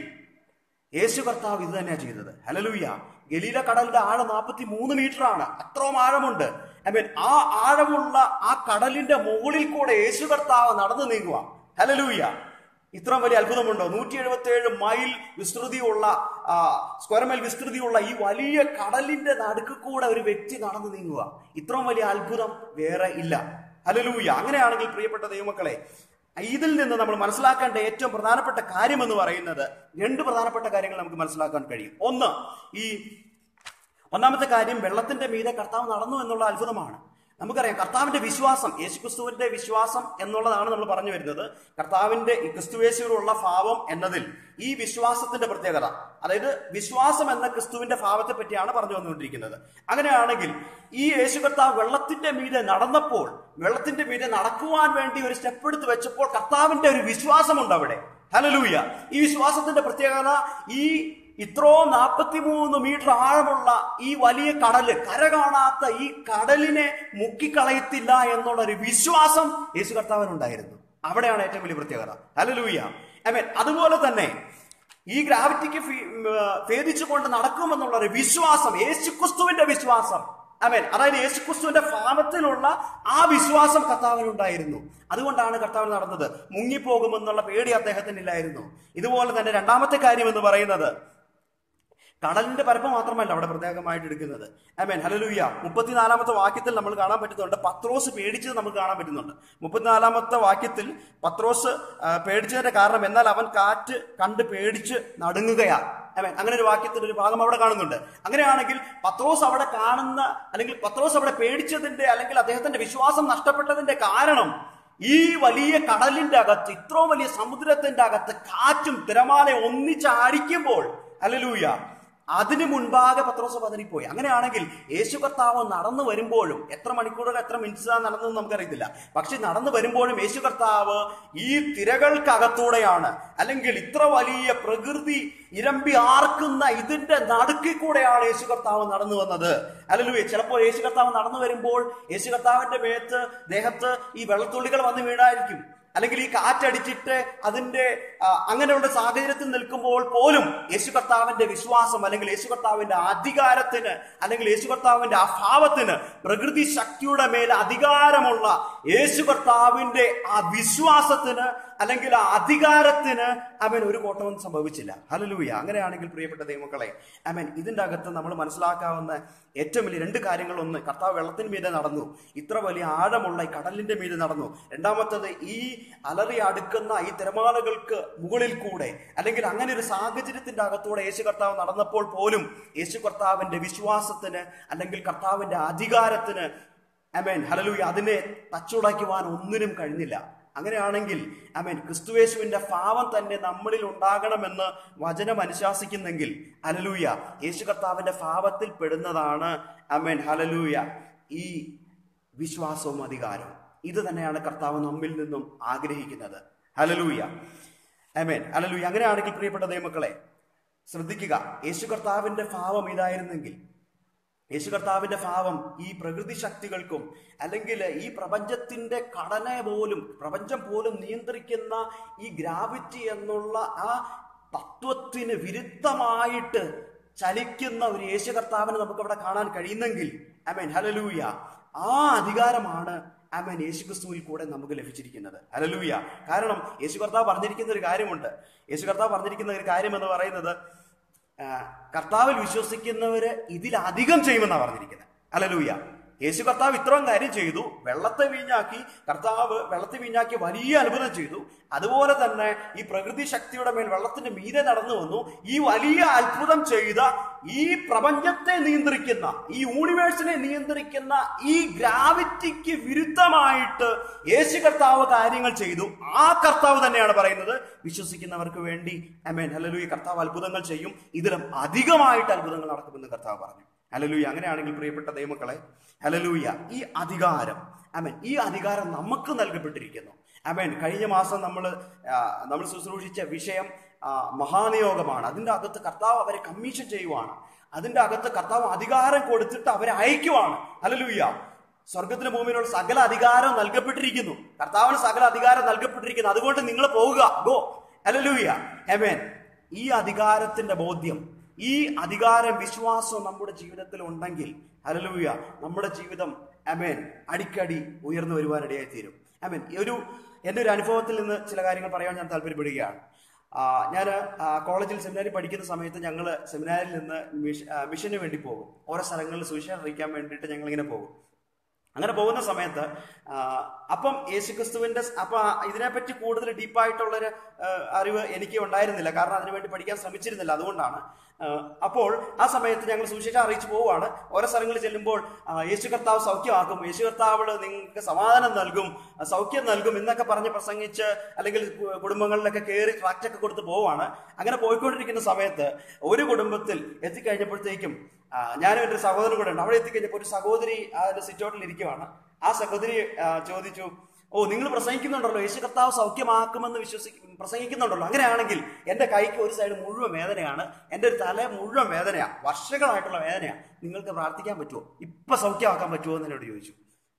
യേശു കർത്താവ് ഇത് തന്നെയാണ് ചെയ്തത് ഹലലൂയ ഗലീല കടലിന്റെ ആഴം നാൽപ്പത്തി മൂന്ന് മീറ്റർ ആണ് അത്രയും ആഴമുണ്ട് ഐ മീൻ ആ ആഴമുള്ള ആ കടലിന്റെ മുകളിൽ കൂടെ യേശു കർത്താവ് നടന്നു നീങ്ങുക ഹലലൂയ ഇത്രയും വലിയ അത്ഭുതമുണ്ടോ നൂറ്റി എഴുപത്തി ഏഴ് മൈൽ വിസ്തൃതിയുള്ള ആ, സ്ക്വയർ മൈൽ വിസ്തൃതിയുള്ള ഈ വലിയ കടലിന്റെ നടുക്ക് കൂടെ ഒരു വ്യക്തി നടന്നു നീങ്ങുക ഇത്രയും വലിയ അത്ഭുതം വേറെ ഇല്ല ഹലലൂയ അങ്ങനെയാണെങ്കിൽ പ്രിയപ്പെട്ട ദൈവമക്കളെ ഇതിൽ നിന്ന് നമ്മൾ മനസ്സിലാക്കേണ്ട ഏറ്റവും പ്രധാനപ്പെട്ട കാര്യം എന്ന് പറയുന്നത് രണ്ട് പ്രധാനപ്പെട്ട കാര്യങ്ങൾ നമുക്ക് മനസ്സിലാക്കാൻ കഴിയും ഒന്ന് ഈ ഒന്നാമത്തെ കാര്യം വെള്ളത്തിന്റെ മീതെ കർത്താവ് നടന്നു എന്നുള്ള അത്ഭുതമാണ് നമുക്കറിയാം കർത്താവിന്റെ വിശ്വാസം യേശുക്രിസ്തുവിന്റെ വിശ്വാസം എന്നുള്ളതാണ് നമ്മൾ പറഞ്ഞു വരുന്നത് കർത്താവിന്റെ ഈ ക്രിസ്തുവേശുവിലുള്ള ഭാവം എന്നതിൽ ഈ വിശ്വാസത്തിന്റെ പ്രത്യേകത അതായത് വിശ്വാസം എന്ന ക്രിസ്തുവിന്റെ ഭാവത്തെ പറ്റിയാണ് പറഞ്ഞു വന്നുകൊണ്ടിരിക്കുന്നത് അങ്ങനെയാണെങ്കിൽ ഈ യേശു കർത്താവ് വെള്ളത്തിന്റെ മീതെ നടന്നപ്പോൾ വെള്ളത്തിന്റെ മീതെ നടക്കുവാൻ വേണ്ടി ഒരു സ്റ്റെപ്പ് എടുത്ത് വെച്ചപ്പോൾ കർത്താവിന്റെ ഒരു വിശ്വാസമുണ്ട് അവിടെ ഹലലൂയ ഈ വിശ്വാസത്തിന്റെ പ്രത്യേകത ഈ ഇത്രയും നാൽപ്പത്തിമൂന്ന് മീറ്റർ ആഴമുള്ള ഈ വലിയ കടല് കര കാണാത്ത ഈ കടലിനെ മുക്കിക്കളയത്തില്ല എന്നുള്ള ഒരു വിശ്വാസം യേശു കർത്താവിനുണ്ടായിരുന്നു അവിടെയാണ് ഏറ്റവും വലിയ പ്രത്യേകത ഹലലൂയ ഐ മീൻ അതുപോലെ തന്നെ ഈ ഗ്രാവിറ്റിക്ക് ഫി- ഉം, ആ, ഭേദിച്ചുകൊണ്ട് നടക്കുമെന്നുള്ള ഒരു വിശ്വാസം യേശുക്രിസ്തുവിന്റെ വിശ്വാസം അമേൻ അതായത് യേശുക്രിസ്തുവിന്റെ ഭാവത്തിലുള്ള ആ വിശ്വാസം കർത്താവിനുണ്ടായിരുന്നു അതുകൊണ്ടാണ് കർത്താവിന് നടന്നത് മുങ്ങിപ്പോകുമെന്നുള്ള പേടി അദ്ദേഹത്തിനില്ലായിരുന്നു ഇതുപോലെ തന്നെ രണ്ടാമത്തെ കാര്യം എന്ന് പറയുന്നത് കടലിന്റെ പരപ്പ് മാത്രമല്ല അവിടെ പ്രത്യേകമായിട്ട് എടുക്കുന്നത് ആമേൻ ഹലലൂയ മുപ്പത്തിനാലാമത്തെ വാക്യത്തിൽ നമ്മൾ കാണാൻ പറ്റുന്നുണ്ട് പത്രോസ് പേടിച്ചത് നമുക്ക് കാണാൻ പറ്റുന്നുണ്ട് മുപ്പത്തിനാലാമത്തെ വാക്യത്തിൽ പത്രോസ് ആ, പേടിച്ചതിന്റെ കാരണം എന്നാൽ അവൻ കാറ്റ് കണ്ട് പേടിച്ച് നടുങ്ങുകയാ ആമേൻ അങ്ങനെ ഒരു വാക്യത്തിന്റെ ഒരു ഭാഗം അവിടെ കാണുന്നുണ്ട് അങ്ങനെയാണെങ്കിൽ പത്രോസ് അവിടെ കാണുന്ന അല്ലെങ്കിൽ പത്രോസ് അവിടെ പേടിച്ചതിന്റെ അല്ലെങ്കിൽ അദ്ദേഹത്തിന്റെ വിശ്വാസം നഷ്ടപ്പെട്ടതിന്റെ കാരണം ഈ വലിയ കടലിന്റെ അകത്ത് ഇത്രയും വലിയ സമുദ്രത്തിന്റെ അകത്ത് കാറ്റും തിരമാല ഒന്നിച്ചടിക്കുമ്പോൾ അല്ലലൂയ അതിനു മുൻപാകെ പത്രോസ് പതറിപ്പോയി അങ്ങനെയാണെങ്കിൽ യേശു കർത്താവ് നടന്നു വരുമ്പോഴും എത്ര മണിക്കൂറുകൾ എത്ര മിനിറ്റ്സ് നടന്നതെന്ന് നമുക്കറിയത്തില്ല പക്ഷെ നടന്നു വരുമ്പോഴും യേശു കർത്താവ് ഈ തിരകൾക്കകത്തൂടെയാണ് അല്ലെങ്കിൽ ഇത്ര വലിയ പ്രകൃതി ഇരമ്പി ആർക്കുന്ന ഇതിന്റെ നടുക്കിൽ കൂടെയാണ് യേശു കർത്താവ് നടന്നു വന്നത് അല്ലല്ലോ ചിലപ്പോൾ യേശു കർത്താവ് നടന്നു വരുമ്പോൾ യേശു കർത്താവിന്റെ മേത്ത് ദേഹത്ത് ഈ വെള്ളത്തുള്ളികൾ വന്ന് വീണായിരിക്കും അല്ലെങ്കിൽ ഈ കാറ്റടിച്ചിട്ട് അതിന്റെ ആ, അങ്ങനെയുള്ള സാഹചര്യത്തിൽ നിൽക്കുമ്പോൾ പോലും യേശു കർത്താവിന്റെ വിശ്വാസം അല്ലെങ്കിൽ യേശു കർത്താവിന്റെ അധികാരത്തിന് അല്ലെങ്കിൽ യേശു കർത്താവിന്റെ അഭാവത്തിന് പ്രകൃതി ശക്തിയുടെ മേൽ അധികാരമുള്ള യേശു കർത്താവിന്റെ ആ വിശ്വാസത്തിന് അല്ലെങ്കിൽ ആ അധികാരത്തിന് അവൻ ഒരു കോട്ടവും സംഭവിച്ചില്ല ഹലലൂയ അങ്ങനെയാണെങ്കിൽ പ്രിയപ്പെട്ട ദൈവമക്കളെ അവൻ ഇതിന്റെ അകത്ത് നമ്മൾ മനസ്സിലാക്കാവുന്ന ഏറ്റവും വലിയ രണ്ട് കാര്യങ്ങൾ ഒന്ന് കർത്താവ് വെള്ളത്തിന് മീതെ നടന്നു ഇത്ര വലിയ ആഴമുള്ള ഈ കടലിന്റെ മീതെ നടന്നു രണ്ടാമത്തത് ഈ അലറി അടുക്കുന്ന ഈ തിരമാലകൾക്ക് മുകളിൽ കൂടെ അല്ലെങ്കിൽ അങ്ങനെ ഒരു സാഹചര്യത്തിന്റെ അകത്തൂടെ യേശു കർത്താവ് നടന്നപ്പോൾ പോലും യേശു കർത്താവിന്റെ വിശ്വാസത്തിന് അല്ലെങ്കിൽ കർത്താവിന്റെ അധികാരത്തിന് അമേൻ ഹലലൂയ അതിനെ തച്ചുടയ്ക്കുവാൻ ഒന്നിനും കഴിഞ്ഞില്ല അങ്ങനെയാണെങ്കിൽ അമേൻ ക്രിസ്തുവേശുവിന്റെ ഭാവം തന്നെ നമ്മളിൽ ഉണ്ടാകണമെന്ന് വചനം അനുശാസിക്കുന്നെങ്കിൽ ഹലലൂയ യേശു കർത്താവിന്റെ ഭാവത്തിൽ പെടുന്നതാണ് അമേൻ ഹലലൂയ ഈ വിശ്വാസവും അധികാരവും ഇത് തന്നെയാണ് കർത്താവ് നമ്മിൽ നിന്നും ആഗ്രഹിക്കുന്നത് ഹലലൂയ അമേൻ ഹലലൂയ അങ്ങനെയാണെങ്കിൽ പ്രിയപ്പെട്ട ദൈവമക്കളെ ശ്രദ്ധിക്കുക യേശു കർത്താവിന്റെ ഭാവം ഇതായിരുന്നെങ്കിൽ യേശു കർത്താവിന്റെ ഭാവം ഈ പ്രകൃതി ശക്തികൾക്കും അല്ലെങ്കിൽ ഈ പ്രപഞ്ചത്തിന്റെ ഘടന പോലും പ്രപഞ്ചം പോലും നിയന്ത്രിക്കുന്ന ഈ ഗ്രാവിറ്റി എന്നുള്ള ആ തത്വത്തിന് വിരുദ്ധമായിട്ട് ചലിക്കുന്ന ഒരു യേശു കർത്താവിനെ നമുക്ക് അവിടെ കാണാൻ കഴിയുന്നെങ്കിൽ അമേൻ ഹലലൂയ ആ അധികാരമാണ് അമേൻ യേശു ക്രിസ്തുവിൽ കൂടെ നമുക്ക് ലഭിച്ചിരിക്കുന്നത് ഹലലൂയ കാരണം യേശു കർത്താവ് പറഞ്ഞിരിക്കുന്ന ഒരു കാര്യമുണ്ട് യേശു കർത്താവ് പറഞ്ഞിരിക്കുന്ന ഒരു കാര്യം എന്ന് പറയുന്നത് ആ, കർത്താവിൽ വിശ്വസിക്കുന്നവര് ഇതിലധികം ചെയ്യുമെന്നാണ് പറഞ്ഞിരിക്കുന്നത് അലലൂയ യേശു കർത്താവ് ഇത്രയും കാര്യം ചെയ്തു വെള്ളത്തെ വീഞ്ഞാക്കി കർത്താവ് വെള്ളത്തെ വീഞ്ഞാക്കി വലിയ അത്ഭുതം ചെയ്തു അതുപോലെ തന്നെ ഈ പ്രകൃതി ശക്തിയുടെ മേൽ വെള്ളത്തിന്റെ മീതെ നടന്നു വന്നു ഈ വലിയ അത്ഭുതം ചെയ്ത ഈ പ്രപഞ്ചത്തെ നിയന്ത്രിക്കുന്ന ഈ യൂണിവേഴ്സിനെ നിയന്ത്രിക്കുന്ന ഈ ഗ്രാവിറ്റിക്ക് വിരുദ്ധമായിട്ട് യേശു കർത്താവ് കാര്യങ്ങൾ ചെയ്തു ആ കർത്താവ് തന്നെയാണ് പറയുന്നത് വിശ്വസിക്കുന്നവർക്ക് വേണ്ടി അമേൻ ഹലലൂയ കർത്താവ് അത്ഭുതങ്ങൾ ചെയ്യും ഇതിലും അധികമായിട്ട് അത്ഭുതങ്ങൾ നടക്കുമെന്ന് കർത്താവ് പറഞ്ഞു ഹലലൂയ അങ്ങനെയാണെങ്കിൽ പ്രിയപ്പെട്ട ദൈവമക്കളെ ഹലലൂയ ഈ അധികാരം അമേൻ ഈ അധികാരം നമുക്ക് നൽകപ്പെട്ടിരിക്കുന്നു അമേൻ കഴിഞ്ഞ മാസം നമ്മൾ നമ്മൾ ശുശ്രൂഷിച്ച വിഷയം ആ, മഹാനിയോഗമാണ് അതിൻ്റെ അകത്ത് കർത്താവ് അവരെ കമ്മീഷൻ ചെയ്യുവാണ് അതിൻ്റെ അകത്ത് കർത്താവ് അധികാരം കൊടുത്തിട്ട് അവരെ അയക്കുവാണ് ഹലലൂയ സ്വർഗത്തിന് ഭൂമിയിലുള്ള സകല അധികാരം നൽകപ്പെട്ടിരിക്കുന്നു കർത്താവിന് സകല അധികാരം നൽകപ്പെട്ടിരിക്കുന്നു അതുകൊണ്ട് നിങ്ങൾ പോവുക ഗോ ഹലലൂയ ഹെമേൻ ഈ അധികാരത്തിന്റെ ബോധ്യം ഈ അധികാരം വിശ്വാസം നമ്മുടെ ജീവിതത്തിൽ ഉണ്ടെങ്കിൽ ഹലലൂയ നമ്മുടെ ജീവിതം അമേൻ അടിക്കടി ഉയർന്നു വരുവാനിടയായി തീരും അമേൻ ഈ ഒരു എൻ്റെ ഒരു അനുഭവത്തിൽ നിന്ന് ചില കാര്യങ്ങൾ പറയാൻ ഞാൻ താല്പര്യപ്പെടുകയാണ് ഞാൻ കോളേജിൽ സെമിനാരിൽ പഠിക്കുന്ന സമയത്ത് ഞങ്ങൾ സെമിനാരിൽ നിന്ന് മിഷ ആ, മിഷന് വേണ്ടി പോകും ഓരോ സ്ഥലങ്ങളിൽ സുവിശേഷം അറിയിക്കാൻ വേണ്ടിയിട്ട് ഞങ്ങൾ ഇങ്ങനെ പോകും അങ്ങനെ പോകുന്ന സമയത്ത് ആ, അപ്പം യേശുക്രിസ്തുവിന്റെ സ്- അപ്പൊ ആ ഇതിനെപ്പറ്റി കൂടുതൽ ഡീപ്പായിട്ടുള്ളൊരു ആ, അറിവ് എനിക്ക് ഉണ്ടായിരുന്നില്ല കാരണം അതിനുവേണ്ടി പഠിക്കാൻ ശ്രമിച്ചിരുന്നില്ല അതുകൊണ്ടാണ് ആ, അപ്പോൾ ആ സമയത്ത് ഞങ്ങൾ സുവിശേഷം അറിയിച്ചു പോവുകയാണ് ഓരോ സ്ഥലങ്ങളിൽ ചെല്ലുമ്പോൾ ആ, യേശു കർത്താവ് സൗഖ്യമാക്കും യേശു കർത്താവ് നിങ്ങൾക്ക് സമാധാനം നൽകും ആ, സൗഖ്യം നൽകും എന്നൊക്കെ പറഞ്ഞ് പ്രസംഗിച്ച് അല്ലെങ്കിൽ കു- കുടുംബങ്ങളിലൊക്കെ കയറി ട്രാക്റ്റൊക്കെ കൊടുത്ത് പോവാണ് അങ്ങനെ പോയിക്കൊണ്ടിരിക്കുന്ന സമയത്ത് ഒരു കുടുംബത്തിൽ എത്തിക്കഴിഞ്ഞപ്പോഴത്തേക്കും ആ, ഞാനും എൻ്റെ ഒരു സഹോദരൻ കൂടെ ഉണ്ട് അവിടെ എത്തിക്കഴിഞ്ഞപ്പോൾ ഒരു സഹോദരി അതിന്റെ സിറ്റൗട്ടിൽ ഇരിക്കുവാണ് ആ സഹോദരി ആ, ചോദിച്ചു ഓ നിങ്ങൾ പ്രസംഗിക്കുന്നുണ്ടല്ലോ യേശു കർത്താവ് സൗഖ്യമാക്കുമെന്ന് വിശ്വസിക്കും പ്രസംഗിക്കുന്നുണ്ടല്ലോ അങ്ങനെയാണെങ്കിൽ എൻ്റെ കൈക്ക് ഒരു സൈഡ് മുഴുവൻ വേദനയാണ് എൻ്റെ ഒരു തല മുഴുവൻ വേദനയാണ് വർഷങ്ങളായിട്ടുള്ള വേദനയാണ് നിങ്ങൾക്ക് പ്രാർത്ഥിക്കാൻ പറ്റുമോ ഇപ്പൊ സൗഖ്യമാക്കാൻ പറ്റുമോ എന്ന് എന്നോട് ചോദിച്ചു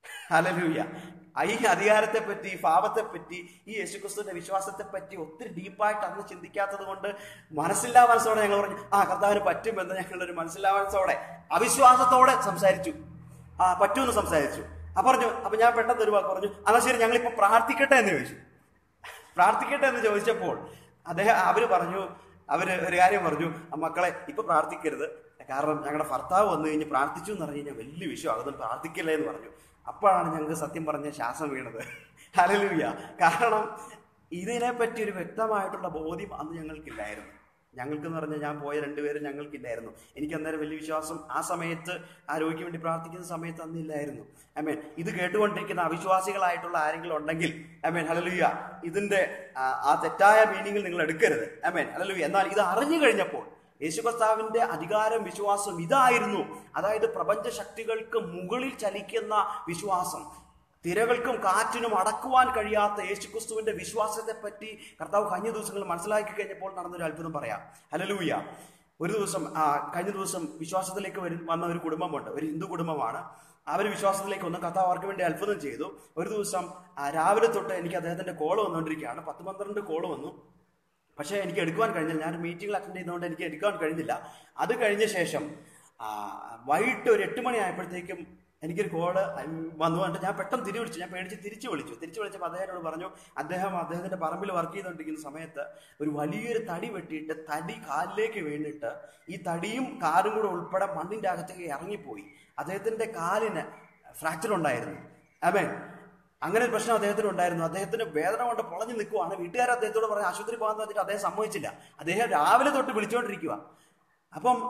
ഹലലൂയ ഈ അധികാരത്തെ പറ്റി ഈ പാപത്തെ പറ്റി ഈ യേശുക്രിസ്തുവിന്റെ വിശ്വാസത്തെ പറ്റി ഒത്തിരി ഡീപ്പായിട്ട് അന്ന് ചിന്തിക്കാത്തത് കൊണ്ട് മനസ്സില്ലാ മനസ്സോടെ ഞങ്ങൾ പറഞ്ഞു ആ കർത്താവിന് പറ്റുമെന്ന് ഞങ്ങളൊരു മനസ്സില്ലാ മനസ്സോടെ അവിശ്വാസത്തോടെ സംസാരിച്ചു ആ പറ്റുമെന്ന് സംസാരിച്ചു അപ്പൊ പറഞ്ഞു അപ്പൊ ഞാൻ പെട്ടെന്ന് ഒരു വാക്ക് പറഞ്ഞു എന്നാ ശരി ഞങ്ങൾ ഇപ്പൊ പ്രാർത്ഥിക്കട്ടെ എന്ന് ചോദിച്ചു പ്രാർത്ഥിക്കട്ടെ എന്ന് ചോദിച്ചപ്പോൾ അദ്ദേഹം അവര് പറഞ്ഞു അവര് ഒരു കാര്യം പറഞ്ഞു "ആ മക്കളെ ഇപ്പൊ പ്രാർത്ഥിക്കരുത് കാരണം ഞങ്ങളുടെ ഭർത്താവ് വന്നു കഴിഞ്ഞ് പ്രാർത്ഥിച്ചു എന്ന് പറഞ്ഞു കഴിഞ്ഞാൽ വലിയ വിഷയം അതൊന്നും പ്രാർത്ഥിക്കില്ലേ എന്ന് പറഞ്ഞു അപ്പോഴാണ് ഞങ്ങൾക്ക് സത്യം പറഞ്ഞ ശ്വാസം വീണത് ഹലലൂയ കാരണം ഇതിനെപ്പറ്റി ഒരു വ്യക്തമായിട്ടുള്ള ബോധ്യം അന്ന് ഞങ്ങൾക്കില്ലായിരുന്നു ഞങ്ങൾക്കെന്ന് പറഞ്ഞാൽ ഞാൻ പോയ രണ്ടുപേരും ഞങ്ങൾക്കില്ലായിരുന്നു എനിക്ക് അന്നേരം വലിയ വിശ്വാസം ആ സമയത്ത് ആ രോഗിക്ക് വേണ്ടി പ്രാർത്ഥിക്കുന്ന സമയത്ത് അന്നില്ലായിരുന്നു അമേൻ ഇത് കേട്ടുകൊണ്ടിരിക്കുന്ന അവിശ്വാസികളായിട്ടുള്ള ആരെങ്കിലും ഉണ്ടെങ്കിൽ അമേൻ ഹലലുയ ഇതിന്റെ ആ, ആ തെറ്റായ മീനിങ്ങിൽ നിങ്ങൾ എടുക്കരുത് അമേൻ ഹലലുയ എന്നാൽ ഇത് അറിഞ്ഞു കഴിഞ്ഞപ്പോൾ യേശുകർത്താവിന്റെ അധികാരം വിശ്വാസം ഇതായിരുന്നു അതായത് പ്രപഞ്ച ശക്തികൾക്ക് മുകളിൽ ചലിക്കുന്ന വിശ്വാസം തിരകൾക്കും കാറ്റിനും അടക്കുവാൻ കഴിയാത്ത യേശുക്രിസ്തുവിന്റെ വിശ്വാസത്തെ പറ്റി കർത്താവ് കഴിഞ്ഞ ദിവസങ്ങളിൽ മനസ്സിലാക്കി കഴിഞ്ഞപ്പോൾ നടന്നൊരു അത്ഭുതം പറയാം ഹലലൂയ ഒരു ദിവസം ആ, കഴിഞ്ഞ ദിവസം വിശ്വാസത്തിലേക്ക് വരും വന്ന ഒരു കുടുംബമുണ്ട് ഒരു ഹിന്ദു കുടുംബമാണ് അവർ വിശ്വാസത്തിലേക്ക് വന്ന് കർത്താവ് അവർക്ക് വേണ്ടി അത്ഭുതം ചെയ്തു ഒരു ദിവസം ആ, രാവിലെ തൊട്ട് എനിക്ക് അദ്ദേഹത്തിന്റെ കോള് വന്നുകൊണ്ടിരിക്കുകയാണ് പത്ത് പന്ത്രണ്ട് കോള് വന്നു പക്ഷേ എനിക്ക് എടുക്കുവാൻ കഴിഞ്ഞില്ല ഞാൻ മീറ്റിംഗിൽ അറ്റൻഡ് ചെയ്തുകൊണ്ട് എനിക്ക് എടുക്കാൻ കഴിഞ്ഞില്ല അത് കഴിഞ്ഞ ശേഷം ആ, വൈകിട്ട് ഒരു എട്ട് മണി ആയപ്പോഴത്തേക്കും എനിക്കൊരു കോള് വന്നു എന്നിട്ട് ഞാൻ പെട്ടെന്ന് തിരി വിളിച്ചു ഞാൻ പേടിച്ച് തിരിച്ചു വിളിച്ചു തിരിച്ചു വിളിച്ചപ്പോൾ അദ്ദേഹത്തോട് പറഞ്ഞു അദ്ദേഹം അദ്ദേഹത്തിന്റെ പറമ്പിൽ വർക്ക് ചെയ്തുകൊണ്ടിരിക്കുന്ന സമയത്ത് ഒരു വലിയൊരു തടി വെട്ടിയിട്ട് തടി കാലിലേക്ക് വീണിട്ട് ഈ തടിയും കാലും കൂടെ ഉൾപ്പെടെ മണ്ണിന്റെ അകത്തേക്ക് ഇറങ്ങിപ്പോയി അദ്ദേഹത്തിന്റെ കാലിന് ഫ്രാക്ചർ ഉണ്ടായിരുന്നു അമേ അങ്ങനെ ഒരു പ്രശ്നം അദ്ദേഹത്തിന് ഉണ്ടായിരുന്നു അദ്ദേഹത്തിന് വേദന കൊണ്ട് പൊളഞ്ഞു നിൽക്കുവാണ് വീട്ടുകാർ അദ്ദേഹത്തോട് പറഞ്ഞ് ആശുപത്രി പോകാൻ വെച്ചിട്ട് അദ്ദേഹം സമ്മതിച്ചില്ല അദ്ദേഹം രാവിലെ തൊട്ട് വിളിച്ചുകൊണ്ടിരിക്കുക അപ്പം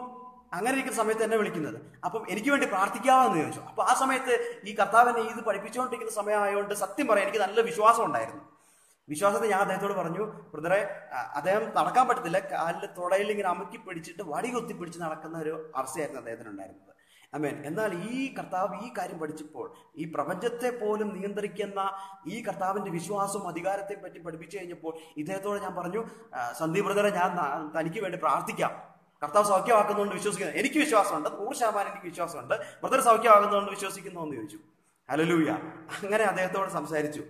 അങ്ങനെ ഇരിക്കുന്ന സമയത്ത് എന്നെ വിളിക്കുന്നത് അപ്പം എനിക്ക് വേണ്ടി പ്രാർത്ഥിക്കാമെന്ന് ചോദിച്ചു അപ്പൊ ആ സമയത്ത് ഈ കർത്താവിനെ ഇത് പഠിപ്പിച്ചുകൊണ്ടിരിക്കുന്ന സമയമായതുകൊണ്ട് സത്യം പറയാം എനിക്ക് നല്ല വിശ്വാസം ഉണ്ടായിരുന്നു വിശ്വാസത്തെ ഞാൻ അദ്ദേഹത്തോട് പറഞ്ഞു ബ്രദറെ അ- അദ്ദേഹം നടക്കാൻ പറ്റത്തില്ല കാലിൽ തുടയിൽ ഇങ്ങനെ അമുക്കി പിടിച്ചിട്ട് വടി കുത്തി പിടിച്ച് നടക്കുന്ന ഒരു അവസ്ഥയായിരുന്നു അദ്ദേഹത്തിന് ഉണ്ടായിരുന്നത് അമേൻ എന്നാൽ ഈ കർത്താവ് ഈ കാര്യം പഠിച്ചപ്പോൾ ഈ പ്രപഞ്ചത്തെ പോലും നിയന്ത്രിക്കുന്ന ഈ കർത്താവിന്റെ വിശ്വാസവും അധികാരത്തെയും പറ്റി പഠിപ്പിച്ചു കഴിഞ്ഞപ്പോൾ ഇദ്ദേഹത്തോട് ഞാൻ പറഞ്ഞു "ആ, സന്ദീപ് ബ്രദറെ ഞാൻ ന- തനിക്ക് വേണ്ടി പ്രാർത്ഥിക്കാം കർത്താവ് സൗഖ്യമാക്കുന്നുകൊണ്ട് വിശ്വസിക്കുന്നു എനിക്ക് വിശ്വാസമുണ്ട് നൂറ് ശതമാനം എനിക്ക് വിശ്വാസമുണ്ട് ബ്രദർ സൗഖ്യമാകുന്നതുകൊണ്ട് വിശ്വസിക്കുന്നു എന്ന് ചോദിച്ചു ഹലലൂയ അങ്ങനെ അദ്ദേഹത്തോട് സംസാരിച്ചു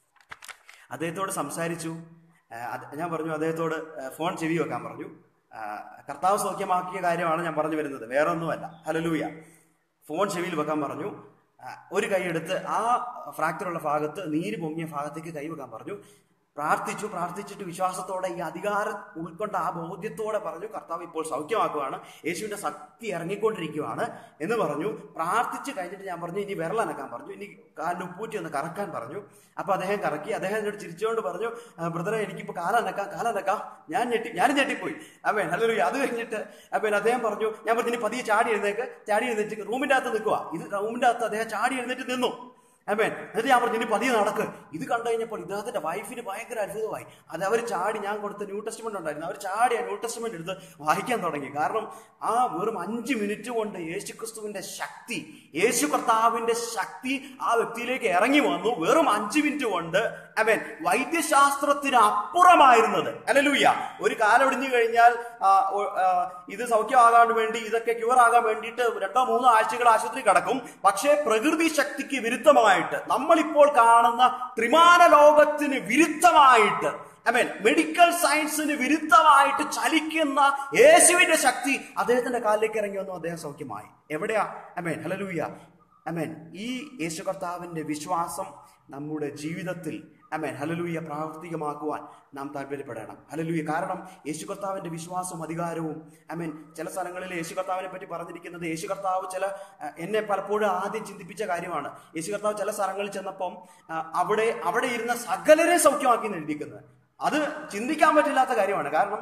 അദ്ദേഹത്തോട് സംസാരിച്ചു ആ, അത് ഞാൻ പറഞ്ഞു അദ്ദേഹത്തോട് ആ, ഫോൺ ചെവി വെക്കാൻ പറഞ്ഞു ആ, കർത്താവ് സൗഖ്യമാക്കിയ കാര്യമാണ് ഞാൻ പറഞ്ഞു വരുന്നത് വേറെ ഒന്നുമല്ല ഹലലൂയ ഫോൺ ചെവിയിൽ വെക്കാൻ പറഞ്ഞു ആ, ഒരു കൈയെടുത്ത് ആ ഫ്രാക്ചറുള്ള ഭാഗത്ത് നീര് പൊങ്ങിയ ഭാഗത്തേക്ക് കൈ വെക്കാൻ പറഞ്ഞു പ്രാർത്ഥിച്ചു പ്രാർത്ഥിച്ചിട്ട് വിശ്വാസത്തോടെ ഈ അധികാരം ഉൾക്കൊണ്ട ആ ബോധ്യത്തോടെ പറഞ്ഞു കർത്താവ് ഇപ്പോൾ സൗഖ്യമാക്കുവാണ് യേശുവിന്റെ ശക്തി ഇറങ്ങിക്കൊണ്ടിരിക്കുകയാണ് എന്ന് പറഞ്ഞു പ്രാർത്ഥിച്ച് കഴിഞ്ഞിട്ട് ഞാൻ പറഞ്ഞു ഇനി വിരലനക്കാൻ പറഞ്ഞു ഇനി കാലിന് ഉപ്പൂറ്റി ഒന്ന് കറക്കാൻ പറഞ്ഞു അപ്പൊ അദ്ദേഹം കറക്കി അദ്ദേഹം എന്നോട് ചിരിച്ചുകൊണ്ട് പറഞ്ഞു "ആ, ബ്രദറെ എനിക്കിപ്പോ കാലനക്കാം കാലനക്കാം ഞാൻ ഞെട്ടി ഞാനും ഞെട്ടിപ്പോയി അപ്പൻ ഹലോ അത് കഴിഞ്ഞിട്ട് അപ്പൻ അദ്ദേഹം പറഞ്ഞു ഞാൻ പറഞ്ഞു ഇനി പതിയെ ചാടി എഴുന്നേക്ക് ചാടി എഴുന്നേറ്റ് റൂമിന്റെ അകത്ത് നിൽക്കുക ഇത് റൂമിന്റെ അകത്ത് അദ്ദേഹം ചാടി എഴുന്നേറ്റ് നിന്നു അമേൻ എന്നിട്ട് ഞാൻ പറഞ്ഞു ഇനി പതിയെ നടക്ക് ഇത് കണ്ടു കഴിഞ്ഞപ്പോൾ ഇദ്ദേഹത്തിന്റെ വൈഫിന് ഭയങ്കര അത്ഭുതമായി അത് അവർ ചാടി ഞാൻ കൊടുത്ത ന്യൂ ടെസ്റ്റ്മെന്റ് ഉണ്ടായിരുന്നു അവർ ചാടി ആ ന്യൂ ടെസ്റ്റ്മെന്റ് എടുത്ത് വായിക്കാൻ തുടങ്ങി കാരണം ആ വെറും അഞ്ച് മിനിറ്റ് കൊണ്ട് യേശു ക്രിസ്തുവിന്റെ ശക്തി യേശു കർത്താവിന്റെ ശക്തി ആ വ്യക്തിയിലേക്ക് ഇറങ്ങി വന്നു വെറും അഞ്ച് മിനിറ്റ് കൊണ്ട് അവൻ വൈദ്യശാസ്ത്രത്തിന് അപ്പുറമായിരുന്നത് അല്ലലൂയ ഒരു കാലൊടിഞ്ഞു കഴിഞ്ഞാൽ ആ, ഒ- ആ, ഇത് സൗഖ്യമാകാൻ വേണ്ടി ഇതൊക്കെ ക്യൂർ ആകാൻ വേണ്ടിയിട്ട് രണ്ടോ മൂന്നോ ആഴ്ചകൾ ആശുപത്രി കിടക്കും പക്ഷേ പ്രകൃതി ശക്തിക്ക് വിരുദ്ധമായിട്ട് നമ്മളിപ്പോൾ കാണുന്ന ത്രിമാന ലോകത്തിന് വിരുദ്ധമായിട്ട് അമേൻ മെഡിക്കൽ സയൻസിന് വിരുദ്ധമായിട്ട് ചലിക്കുന്ന യേശുവിന്റെ ശക്തി അദ്ദേഹത്തിന്റെ കാലിലേക്ക് ഇറങ്ങി വന്നു അദ്ദേഹം സൗഖ്യമായി എവിടെയാ അമേൻ ഹലലൂയ അമേൻ ഈ യേശു കർത്താവിന്റെ വിശ്വാസം നമ്മുടെ ജീവിതത്തിൽ അമേൻ ഹലലൂയ പ്രാവർത്തികമാക്കുവാൻ നാം താല്പര്യപ്പെടണം ഹലലൂയ കാരണം യേശു കർത്താവിന്റെ വിശ്വാസവും അധികാരവും അമേൻ ചില സ്ഥലങ്ങളിൽ യേശു കർത്താവിനെ പറ്റി പറഞ്ഞിരിക്കുന്നത് യേശു കർത്താവ് ചില അഹ്, എന്നെ പലപ്പോഴും ആദ്യം ചിന്തിപ്പിച്ച കാര്യമാണ് യേശു കർത്താവ് ചില സ്ഥലങ്ങളിൽ ചെന്നപ്പം ആ, അവിടെ അവിടെ ഇരുന്ന സകലരെ സൗഖ്യമാക്കി എഴുതിയിരിക്കുന്നത് അത് ചിന്തിക്കാൻ പറ്റില്ലാത്ത കാര്യമാണ് കാരണം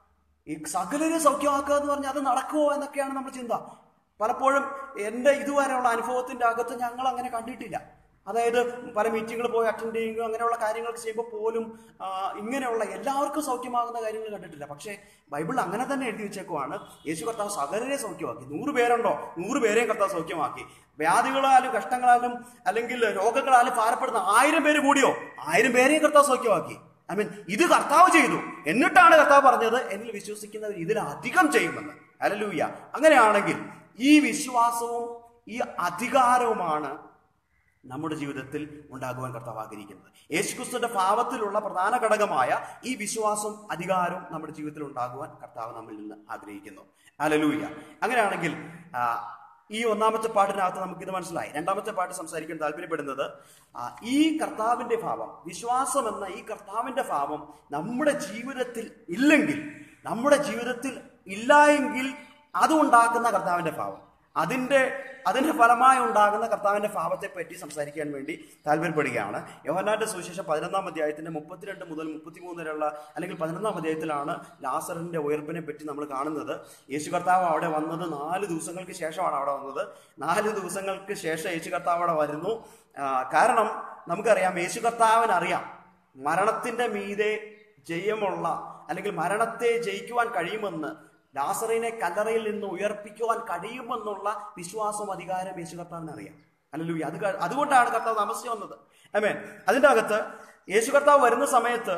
ഈ സകലരെ സൗഖ്യമാക്കുക എന്ന് പറഞ്ഞാൽ അത് നടക്കുമോ എന്നൊക്കെയാണ് നമ്മുടെ ചിന്ത പലപ്പോഴും എൻ്റെ ഇതുവരെയുള്ള അനുഭവത്തിന്റെ അകത്ത് ഞങ്ങൾ അങ്ങനെ കണ്ടിട്ടില്ല അതായത് പല മീറ്റിങ്ങുകൾ പോയി അറ്റൻഡ് ചെയ്യുക അങ്ങനെയുള്ള കാര്യങ്ങൾ ചെയ്യുമ്പോൾ പോലും ആ, ഇങ്ങനെയുള്ള എല്ലാവർക്കും സൗഖ്യമാകുന്ന കാര്യങ്ങൾ കണ്ടിട്ടില്ല പക്ഷേ ബൈബിൾ അങ്ങനെ തന്നെ എഴുതി വെച്ചേക്കുവാണ് യേശു കർത്താവ് സകലരെ സൗഖ്യമാക്കി നൂറ് പേരുണ്ടോ നൂറ് പേരെയും കർത്താവ് സൗഖ്യമാക്കി വ്യാധികളാലും കഷ്ടങ്ങളാലും അല്ലെങ്കിൽ രോഗങ്ങളാലും ഭാരപ്പെടുന്ന ആയിരം പേര് കൂടിയോ ആയിരം പേരെയും കർത്താവ് സൗഖ്യമാക്കി ഐ മീൻ ഇത് കർത്താവ് ചെയ്തു എന്നിട്ടാണ് കർത്താവ് പറഞ്ഞത് എന്നിൽ വിശ്വസിക്കുന്നവർ ഇതിലധികം ചെയ്യുമെന്ന് അലലൂയ അങ്ങനെയാണെങ്കിൽ ഈ വിശ്വാസവും ഈ അധികാരവുമാണ് നമ്മുടെ ജീവിതത്തിൽ ഉണ്ടാകുവാൻ കർത്താവ് ആഗ്രഹിക്കുന്നത് യേശുക്രിസ്തുവിന്റെ ഭാവത്തിലുള്ള പ്രധാന ഘടകമായ ഈ വിശ്വാസവും അധികാരവും നമ്മുടെ ജീവിതത്തിൽ ഉണ്ടാകുവാൻ കർത്താവ് നമ്മിൽ നിന്ന് ആഗ്രഹിക്കുന്നു അലലൂയ അങ്ങനെയാണെങ്കിൽ ആ, ഈ ഒന്നാമത്തെ പാട്ടിനകത്ത് നമുക്കിത് മനസ്സിലായി രണ്ടാമത്തെ പാട്ട് സംസാരിക്കാൻ താല്പര്യപ്പെടുന്നത് ആ, ഈ കർത്താവിന്റെ ഭാവം വിശ്വാസം എന്ന ഈ കർത്താവിന്റെ ഭാവം നമ്മുടെ ജീവിതത്തിൽ ഇല്ലെങ്കിൽ നമ്മുടെ ജീവിതത്തിൽ ഇല്ല എങ്കിൽ അതുണ്ടാക്കുന്ന കർത്താവിന്റെ ഭാവം അതിന്റെ അതിന്റെ ഫലമായി ഉണ്ടാകുന്ന കർത്താവിന്റെ ഭാവത്തെ പറ്റി സംസാരിക്കാൻ വേണ്ടി താല്പര്യപ്പെടുകയാണ് യോഹന്നാന്റെ സുവിശേഷം പതിനൊന്നാം അധ്യായത്തിന്റെ മുപ്പത്തിരണ്ട് മുതൽ മുപ്പത്തിമൂന്ന് വരെയുള്ള അല്ലെങ്കിൽ പതിനൊന്നാം അധ്യായത്തിലാണ് ലാസറിന്റെ ഉയർപ്പിനെ പറ്റി നമ്മൾ കാണുന്നത് യേശു കർത്താവ് അവിടെ വന്നത് നാല് ദിവസങ്ങൾക്ക് ശേഷമാണ് അവിടെ വന്നത് നാല് ദിവസങ്ങൾക്ക് ശേഷം യേശു കർത്താവ് അവിടെ വരുന്നു ആ, കാരണം നമുക്കറിയാം യേശു കർത്താവിന് അറിയാം മരണത്തിന്റെ മീതെ ജയമുള്ള അല്ലെങ്കിൽ മരണത്തെ ജയിക്കുവാൻ കഴിയുമെന്ന് ലാസറിനെ കല്ലറയിൽ നിന്ന് ഉയർപ്പിക്കുവാൻ കഴിയുമെന്നുള്ള വിശ്വാസം അധികാരം യേശു കർത്താവിന് അറിയാം അല്ലല്ലോ അത് ക- അതുകൊണ്ടാണ് കർത്താവ് താമസിച്ചു വന്നത് അമേൻ അതിന്റെ അകത്ത് യേശു കർത്താവ് വരുന്ന സമയത്ത്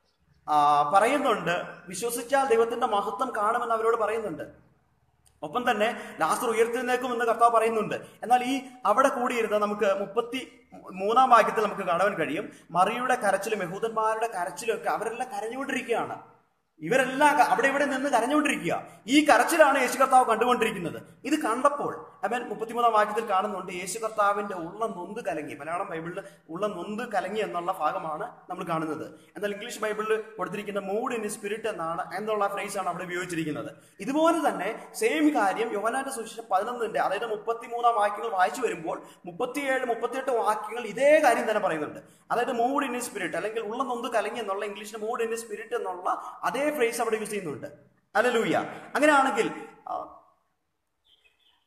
ആ, പറയുന്നുണ്ട് വിശ്വസിച്ചാൽ ദൈവത്തിന്റെ മഹത്വം കാണുമെന്ന് അവരോട് പറയുന്നുണ്ട് ഒപ്പം തന്നെ ലാസർ ഉയർത്തെഴുന്നേക്കും എന്ന് കർത്താവ് പറയുന്നുണ്ട് എന്നാൽ ഈ അവിടെ കൂടിയിരുന്ന നമുക്ക് മുപ്പത്തി മൂന്നാം വാക്യത്തിൽ നമുക്ക് കാണാൻ കഴിയും മറിയുടെ കരച്ചിലും യഹൂദന്മാരുടെ കരച്ചിലും ഒക്കെ അവരെല്ലാം കരഞ്ഞുകൊണ്ടിരിക്കുകയാണ് ഇവരെല്ലാം ക- അവിടെ ഇവിടെ നിന്ന് കരഞ്ഞുകൊണ്ടിരിക്കുക ഈ കരച്ചിലാണ് യേശു കർത്താവ് കണ്ടുകൊണ്ടിരിക്കുന്നത് ഇത് കണ്ടപ്പോൾ അവൻ മുപ്പത്തിമൂന്നാം വാക്യത്തിൽ കാണുന്നുണ്ട് യേശു കർത്താവിന്റെ ഉള്ള നൊന്ത് കലങ്ങി മലയാളം ബൈബിളിൽ ഉള്ള നൊന്ത് കലങ്ങി എന്നുള്ള ഭാഗമാണ് നമ്മൾ കാണുന്നത് എന്നാൽ ഇംഗ്ലീഷ് ബൈബിളിൽ കൊടുത്തിരിക്കുന്ന മൂഡ് ഇൻ സ്പിരിറ്റ് എന്നാണ് എന്നുള്ള phrase ആണ് അവിടെ ഉപയോഗിച്ചിരിക്കുന്നത് ഇതുപോലെ തന്നെ സെയിം കാര്യം യോഹനാന്റെ സുവിശേഷം പതിനൊന്നിന്റെ അതായത് മുപ്പത്തിമൂന്നാം വാക്യങ്ങൾ വായിച്ചു വരുമ്പോൾ മുപ്പത്തിയേഴ് മുപ്പത്തിയെട്ട് വാക്യങ്ങൾ ഇതേ കാര്യം തന്നെ പറയുന്നുണ്ട് അതായത് മൂഡ് ഇൻ സ്പിരിറ്റ് അല്ലെങ്കിൽ ഉള്ള നൊന്ത് കലങ്ങി എന്നുള്ള ഇംഗ്ലീഷിൽ മൂഡ് ഇൻ സ്പിരിറ്റ് എന്നുള്ള അതേ ഫ്രേസ് അവിടെ യൂസ് ചെയ്യുന്നുണ്ട് അല്ലലൂയ അങ്ങനെയാണെങ്കിൽ ആ,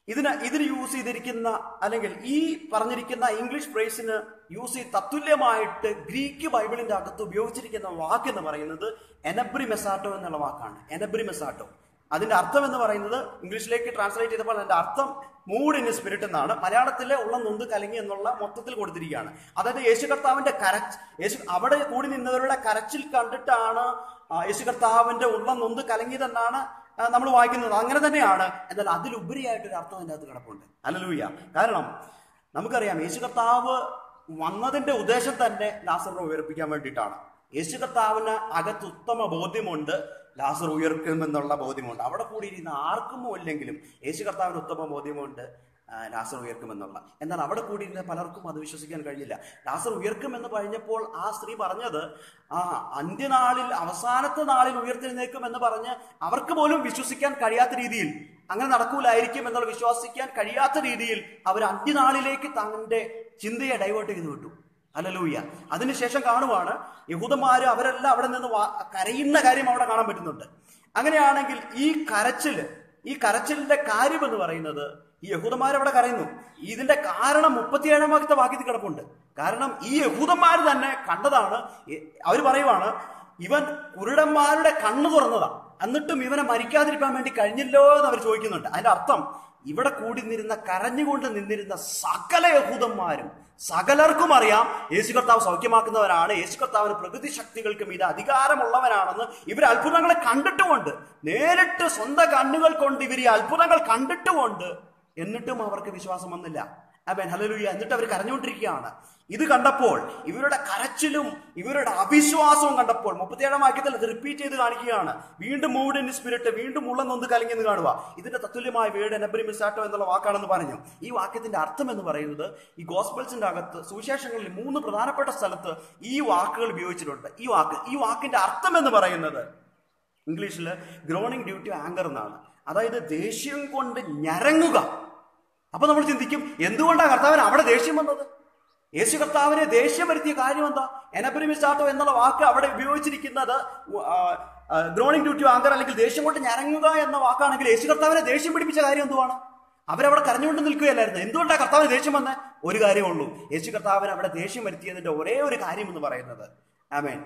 ഇതിന് ഇതിന് യൂസ് ചെയ്തിരിക്കുന്ന അല്ലെങ്കിൽ ഈ പറഞ്ഞിരിക്കുന്ന ഇംഗ്ലീഷ് ഫ്രേസിന് യൂസ് ചെയ്ത് തത്തുല്യമായിട്ട് ഗ്രീക്ക് ബൈബിളിന്റെ അകത്ത് ഉപയോഗിച്ചിരിക്കുന്ന വാക്ക് എന്ന് പറയുന്നത് എനബ്രി മെസാട്ടോ എന്നുള്ള വാക്കാണ് എനബ്രി മെസാട്ടോ അതിന്റെ അർത്ഥം എന്ന് പറയുന്നത് ഇംഗ്ലീഷിലേക്ക് ട്രാൻസ്ലേറ്റ് ചെയ്തപ്പോൾ അതിന്റെ അർത്ഥം മൂഡ് ഇൻ സ്പിരിറ്റ് എന്നാണ് മലയാളത്തിലെ ഉള്ള നൊന്ത് കലങ്ങി എന്നുള്ള മൊത്തത്തിൽ കൊടുത്തിരിക്കുകയാണ് അതായത് യേശു കർത്താവിന്റെ കരച്ച് യേശു അവിടെ കൂടി നിന്നവരുടെ കരച്ചിൽ കണ്ടിട്ടാണ് ആ, യേശു കർത്താവിന്റെ ഉള്ള നൊന്ത് കലങ്ങിയതെന്നാണ് നമ്മൾ വായിക്കുന്നത് അങ്ങനെ തന്നെയാണ് എന്നാൽ അതിലുപരിയായിട്ടൊരു അർത്ഥം അതിൻ്റെ അകത്ത് കിടപ്പുണ്ട് അല്ലലൂയ കാരണം നമുക്കറിയാം യേശു കർത്താവ് വന്നതിന്റെ ഉദ്ദേശം തന്നെ ലാസറിനെ ഉയർപ്പിക്കാൻ വേണ്ടിയിട്ടാണ് യേശു കർത്താവിന് അകത്ത് ഉത്തമ ബോധ്യമുണ്ട് ലാസർ ഉയർക്കുമെന്നുള്ള ബോധ്യമുണ്ട് അവിടെ കൂടിയിരുന്ന ആർക്കും ഇല്ലെങ്കിലും യേശു കർത്താവിന് ഉത്തമ ബോധ്യമുണ്ട് ആ, ലാസർ ഉയർക്കുമെന്നുള്ള എന്നാൽ അവിടെ കൂടിയിരുന്ന പലർക്കും അത് വിശ്വസിക്കാൻ കഴിഞ്ഞില്ല ലാസർ ഉയർക്കുമെന്ന് പറഞ്ഞപ്പോൾ ആ സ്ത്രീ പറഞ്ഞത് ആ അന്ത്യനാളിൽ അവസാനത്തെ നാളിൽ ഉയർത്തെഴുന്നേക്കും എന്ന് പറഞ്ഞ് അവർക്ക് പോലും വിശ്വസിക്കാൻ കഴിയാത്ത രീതിയിൽ അങ്ങനെ നടക്കൂലായിരിക്കും എന്നുള്ള വിശ്വസിക്കാൻ കഴിയാത്ത രീതിയിൽ അവർ അന്ത്യനാളിലേക്ക് തങ്ങളുടെ ചിന്തയെ ഡൈവേർട്ട് ചെയ്ത് വിട്ടു അല്ലലൂയ്യ അതിനുശേഷം കാണുവാണ് യഹൂദന്മാര് അവരെല്ലാം അവിടെ നിന്ന് വാ- കരയുന്ന കാര്യം അവിടെ കാണാൻ പറ്റുന്നുണ്ട് അങ്ങനെയാണെങ്കിൽ ഈ കരച്ചില് ഈ കരച്ചിലിന്റെ കാര്യം എന്ന് പറയുന്നത് ഈ യഹൂദന്മാർ അവിടെ കരയുന്നു ഇതിന്റെ കാരണം മുപ്പത്തിയേഴാമത്തെ വാക്യത്തിൽ കിടപ്പുണ്ട് കാരണം ഈ യഹൂദന്മാർ തന്നെ കണ്ടതാണ് അവർ പറയുവാണ് ഇവൻ കുരുടന്മാരുടെ കണ്ണു തുറന്നതാ എന്നിട്ടും ഇവനെ മരിക്കാതിരിക്കാൻ വേണ്ടി കഴിഞ്ഞല്ലോ എന്ന് അവർ ചോദിക്കുന്നുണ്ട് അതിന്റെ അർത്ഥം ഇവിടെ കൂടി നിന്നിരുന്ന കരഞ്ഞുകൊണ്ട് നിന്നിരുന്ന സകല യഹൂദന്മാരും സകലർക്കും അറിയാം യേശു കർത്താവ് സൗഖ്യമാക്കുന്നവരാണ് യേശു കർത്താവിന് പ്രകൃതി ശക്തികൾക്കും ഇത് അധികാരമുള്ളവരാണെന്ന് ഇവർ അത്ഭുതങ്ങളെ കണ്ടിട്ടുമുണ്ട് നേരിട്ട് സ്വന്തം കണ്ണുകൾ കൊണ്ട് ഇവർ ഈ അത്ഭുതങ്ങൾ കണ്ടിട്ടുമുണ്ട് എന്നിട്ടും അവർക്ക് വിശ്വാസം വന്നില്ല അബൻ ഹലലുയ എന്നിട്ട് അവർ കരഞ്ഞുകൊണ്ടിരിക്കുകയാണ് ഇത് കണ്ടപ്പോൾ ഇവരുടെ കരച്ചിലും ഇവരുടെ അവിശ്വാസവും കണ്ടപ്പോൾ മുപ്പത്തിയേഴാം വാക്യത്തിൽ അത് റിപ്പീറ്റ് ചെയ്ത് കാണിക്കുകയാണ് വീണ്ടും മൂഡ് ഇൻ സ്പിരിറ്റ് വീണ്ടും ഉള്ളം നൊന്ന് കലങ്ങിയെന്ന് കാണുക ഇതിന്റെ തത്തുല്യമായ വീട് എനബ്രി മിസാട്ടോ എന്നുള്ള വാക്കാണെന്ന് പറഞ്ഞു ഈ വാക്യത്തിന്റെ അർത്ഥം എന്ന് പറയുന്നത് ഈ ഗോസ്ബൽസിന്റെ അകത്ത് സുവിശേഷങ്ങളിൽ മൂന്ന് പ്രധാനപ്പെട്ട സ്ഥലത്ത് ഈ വാക്കുകൾ ഉപയോഗിച്ചിട്ടുണ്ട് ഈ വാക്ക് ഈ വാക്കിന്റെ അർത്ഥം എന്ന് പറയുന്നത് ഇംഗ്ലീഷിൽ ഗ്രോണിംഗ് ഡ്യൂ ടു ആങ്കർ എന്നാണ് അതായത് ദേഷ്യം കൊണ്ട് ഞരങ്ങുക അപ്പൊ നമ്മൾ ചിന്തിക്കും എന്തുകൊണ്ടാണ് കർത്താവിന് അവിടെ ദേഷ്യം വന്നത് യേശു കർത്താവിനെ ദേഷ്യം വരുത്തിയ കാര്യം എന്താ എനപ്രിമിസ്റ്റാട്ടോ എന്നുള്ള വാക്ക് അവിടെ ഉപയോഗിച്ചിരിക്കുന്നത് ഗ്രോണിംഗ് ഡ്യൂ ടു ആങ്കർ അല്ലെങ്കിൽ ദേഷ്യം കൊണ്ട് ഞരങ്ങുക എന്ന വാക്കാണെങ്കിൽ യേശു കർത്താവിനെ ദേഷ്യം പിടിപ്പിച്ച കാര്യം എന്തുവാണ് അവരവിടെ കരഞ്ഞുകൊണ്ട് നിൽക്കുകയല്ലായിരുന്നു എന്തുകൊണ്ടാണ് കർത്താവിന് ദേഷ്യം വന്നത് ഒരു കാര്യമുള്ളൂ യേശു കർത്താവിന് അവിടെ ദേഷ്യം വരുത്തിയതിന്റെ ഒരേ ഒരു കാര്യം എന്ന് പറയുന്നത് ആമേൻ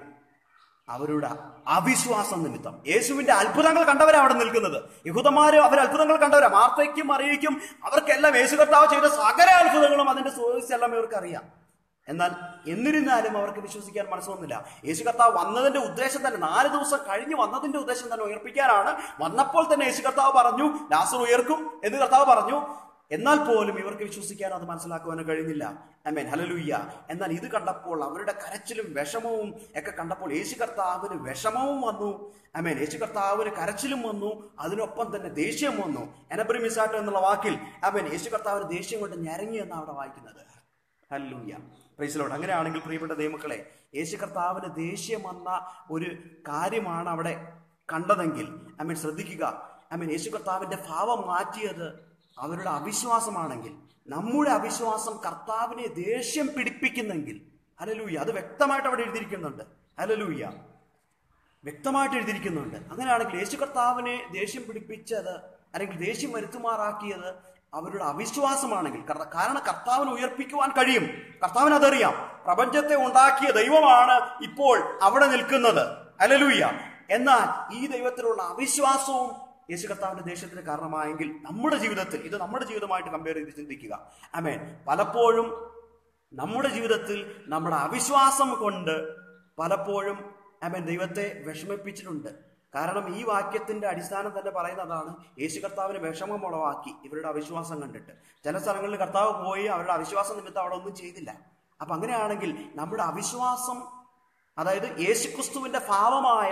അവരുടെ അവിശ്വാസം നിമിത്തം യേശുവിന്റെ അത്ഭുതങ്ങൾ കണ്ടവരാ അവിടെ നിൽക്കുന്നത് യഹൂദന്മാര് അവർ അത്ഭുതങ്ങൾ കണ്ടവരാ മാർത്തയ്ക്കും അറിയിക്കും അവർക്കെല്ലാം യേശു കർത്താവ് ചെയ്ത സകല അത്ഭുതങ്ങളും അതിന്റെ സോഴ്സ് എല്ലാം ഇവർക്ക് അറിയാം എന്നാൽ എന്നിരുന്നാലും അവർക്ക് വിശ്വസിക്കാൻ മനസ്സ് വന്നില്ല യേശു കർത്താവ് വന്നതിന്റെ ഉദ്ദേശം തന്നെ നാല് ദിവസം കഴിഞ്ഞ് വന്നതിന്റെ ഉദ്ദേശം തന്നെ ഉയർപ്പിക്കാനാണ് വന്നപ്പോൾ തന്നെ യേശു കർത്താവ് പറഞ്ഞു ലാസർ ഉയർക്കും എന്ന് കർത്താവ് പറഞ്ഞു എന്നാൽ പോലും ഇവർക്ക് വിശ്വസിക്കാൻ അത് മനസ്സിലാക്കുവാനും കഴിഞ്ഞില്ല അമേൻ ഹലലുയ്യ എന്നാൽ ഇത് കണ്ടപ്പോൾ അവരുടെ കരച്ചിലും വിഷമവും ഒക്കെ കണ്ടപ്പോൾ യേശു കർത്താവിന് വിഷമവും വന്നു അമേൻ യേശു കർത്താവിന് കരച്ചിലും വന്നു അതിനൊപ്പം തന്നെ ദേഷ്യം വന്നു എനബ്രി മിസാട്ടോ എന്നുള്ള വാക്കിൽ അമേൻ യേശു കർത്താവിന് ദേഷ്യം കൊണ്ട് ഞരങ്ങി എന്നാണ് അവിടെ വായിക്കുന്നത് ഹല്ലൂയ പ്രൈസിലോട്ട് അങ്ങനെയാണെങ്കിൽ പ്രിയപ്പെട്ട ദൈവമക്കളെ യേശു കർത്താവിന് ദേഷ്യം വന്ന ഒരു കാര്യമാണ് അവിടെ കണ്ടതെങ്കിൽ ഐ മീൻ ശ്രദ്ധിക്കുക ഐ മീൻ യേശു കർത്താവിന്റെ ഭാവം മാറ്റിയത് അവരുടെ അവിശ്വാസമാണെങ്കിൽ നമ്മുടെ അവിശ്വാസം കർത്താവിനെ ദേഷ്യം പിടിപ്പിക്കുന്നെങ്കിൽ ഹലലൂയ അത് വ്യക്തമായിട്ട് അവിടെ എഴുതിയിരിക്കുന്നുണ്ട് ഹലലൂയ വ്യക്തമായിട്ട് എഴുതിയിരിക്കുന്നുണ്ട് അങ്ങനെയാണെങ്കിൽ യേശു കർത്താവിനെ ദേഷ്യം പിടിപ്പിച്ചത് അല്ലെങ്കിൽ ദേഷ്യം വരുത്തുമാറാക്കിയത് അവരുടെ അവിശ്വാസമാണെങ്കിൽ കർത്ത- കാരണം കർത്താവിനെ ഉയർപ്പിക്കുവാൻ കഴിയും കർത്താവിന് അതറിയാം പ്രപഞ്ചത്തെ ഉണ്ടാക്കിയ ദൈവമാണ് ഇപ്പോൾ അവിടെ നിൽക്കുന്നത് അലലൂയ എന്നാൽ ഈ ദൈവത്തിലുള്ള അവിശ്വാസവും യേശു കർത്താവിന്റെ ദേഷ്യത്തിന് കാരണമായെങ്കിൽ നമ്മുടെ ജീവിതത്തിൽ ഇത് നമ്മുടെ ജീവിതമായിട്ട് കമ്പയർ ചെയ്ത് ചിന്തിക്കുക അമേൻ പലപ്പോഴും നമ്മുടെ ജീവിതത്തിൽ നമ്മുടെ അവിശ്വാസം കൊണ്ട് പലപ്പോഴും അമേൻ ദൈവത്തെ വിഷമിപ്പിച്ചിട്ടുണ്ട് കാരണം ഈ വാക്യത്തിന്റെ അടിസ്ഥാനം തന്നെ പറയുന്നതാണ് യേശു കർത്താവിന് വിഷമം ഉളവാക്കി ഇവരുടെ അവിശ്വാസം കണ്ടിട്ട് ചില സ്ഥലങ്ങളിൽ കർത്താവ് പോയി അവരുടെ അവിശ്വാസം നിമിത്തം അവിടെ ഒന്നും ചെയ്തില്ല അപ്പൊ അങ്ങനെയാണെങ്കിൽ നമ്മുടെ അവിശ്വാസം അതായത് യേശുക്രിസ്തുവിന്റെ ഭാവമായ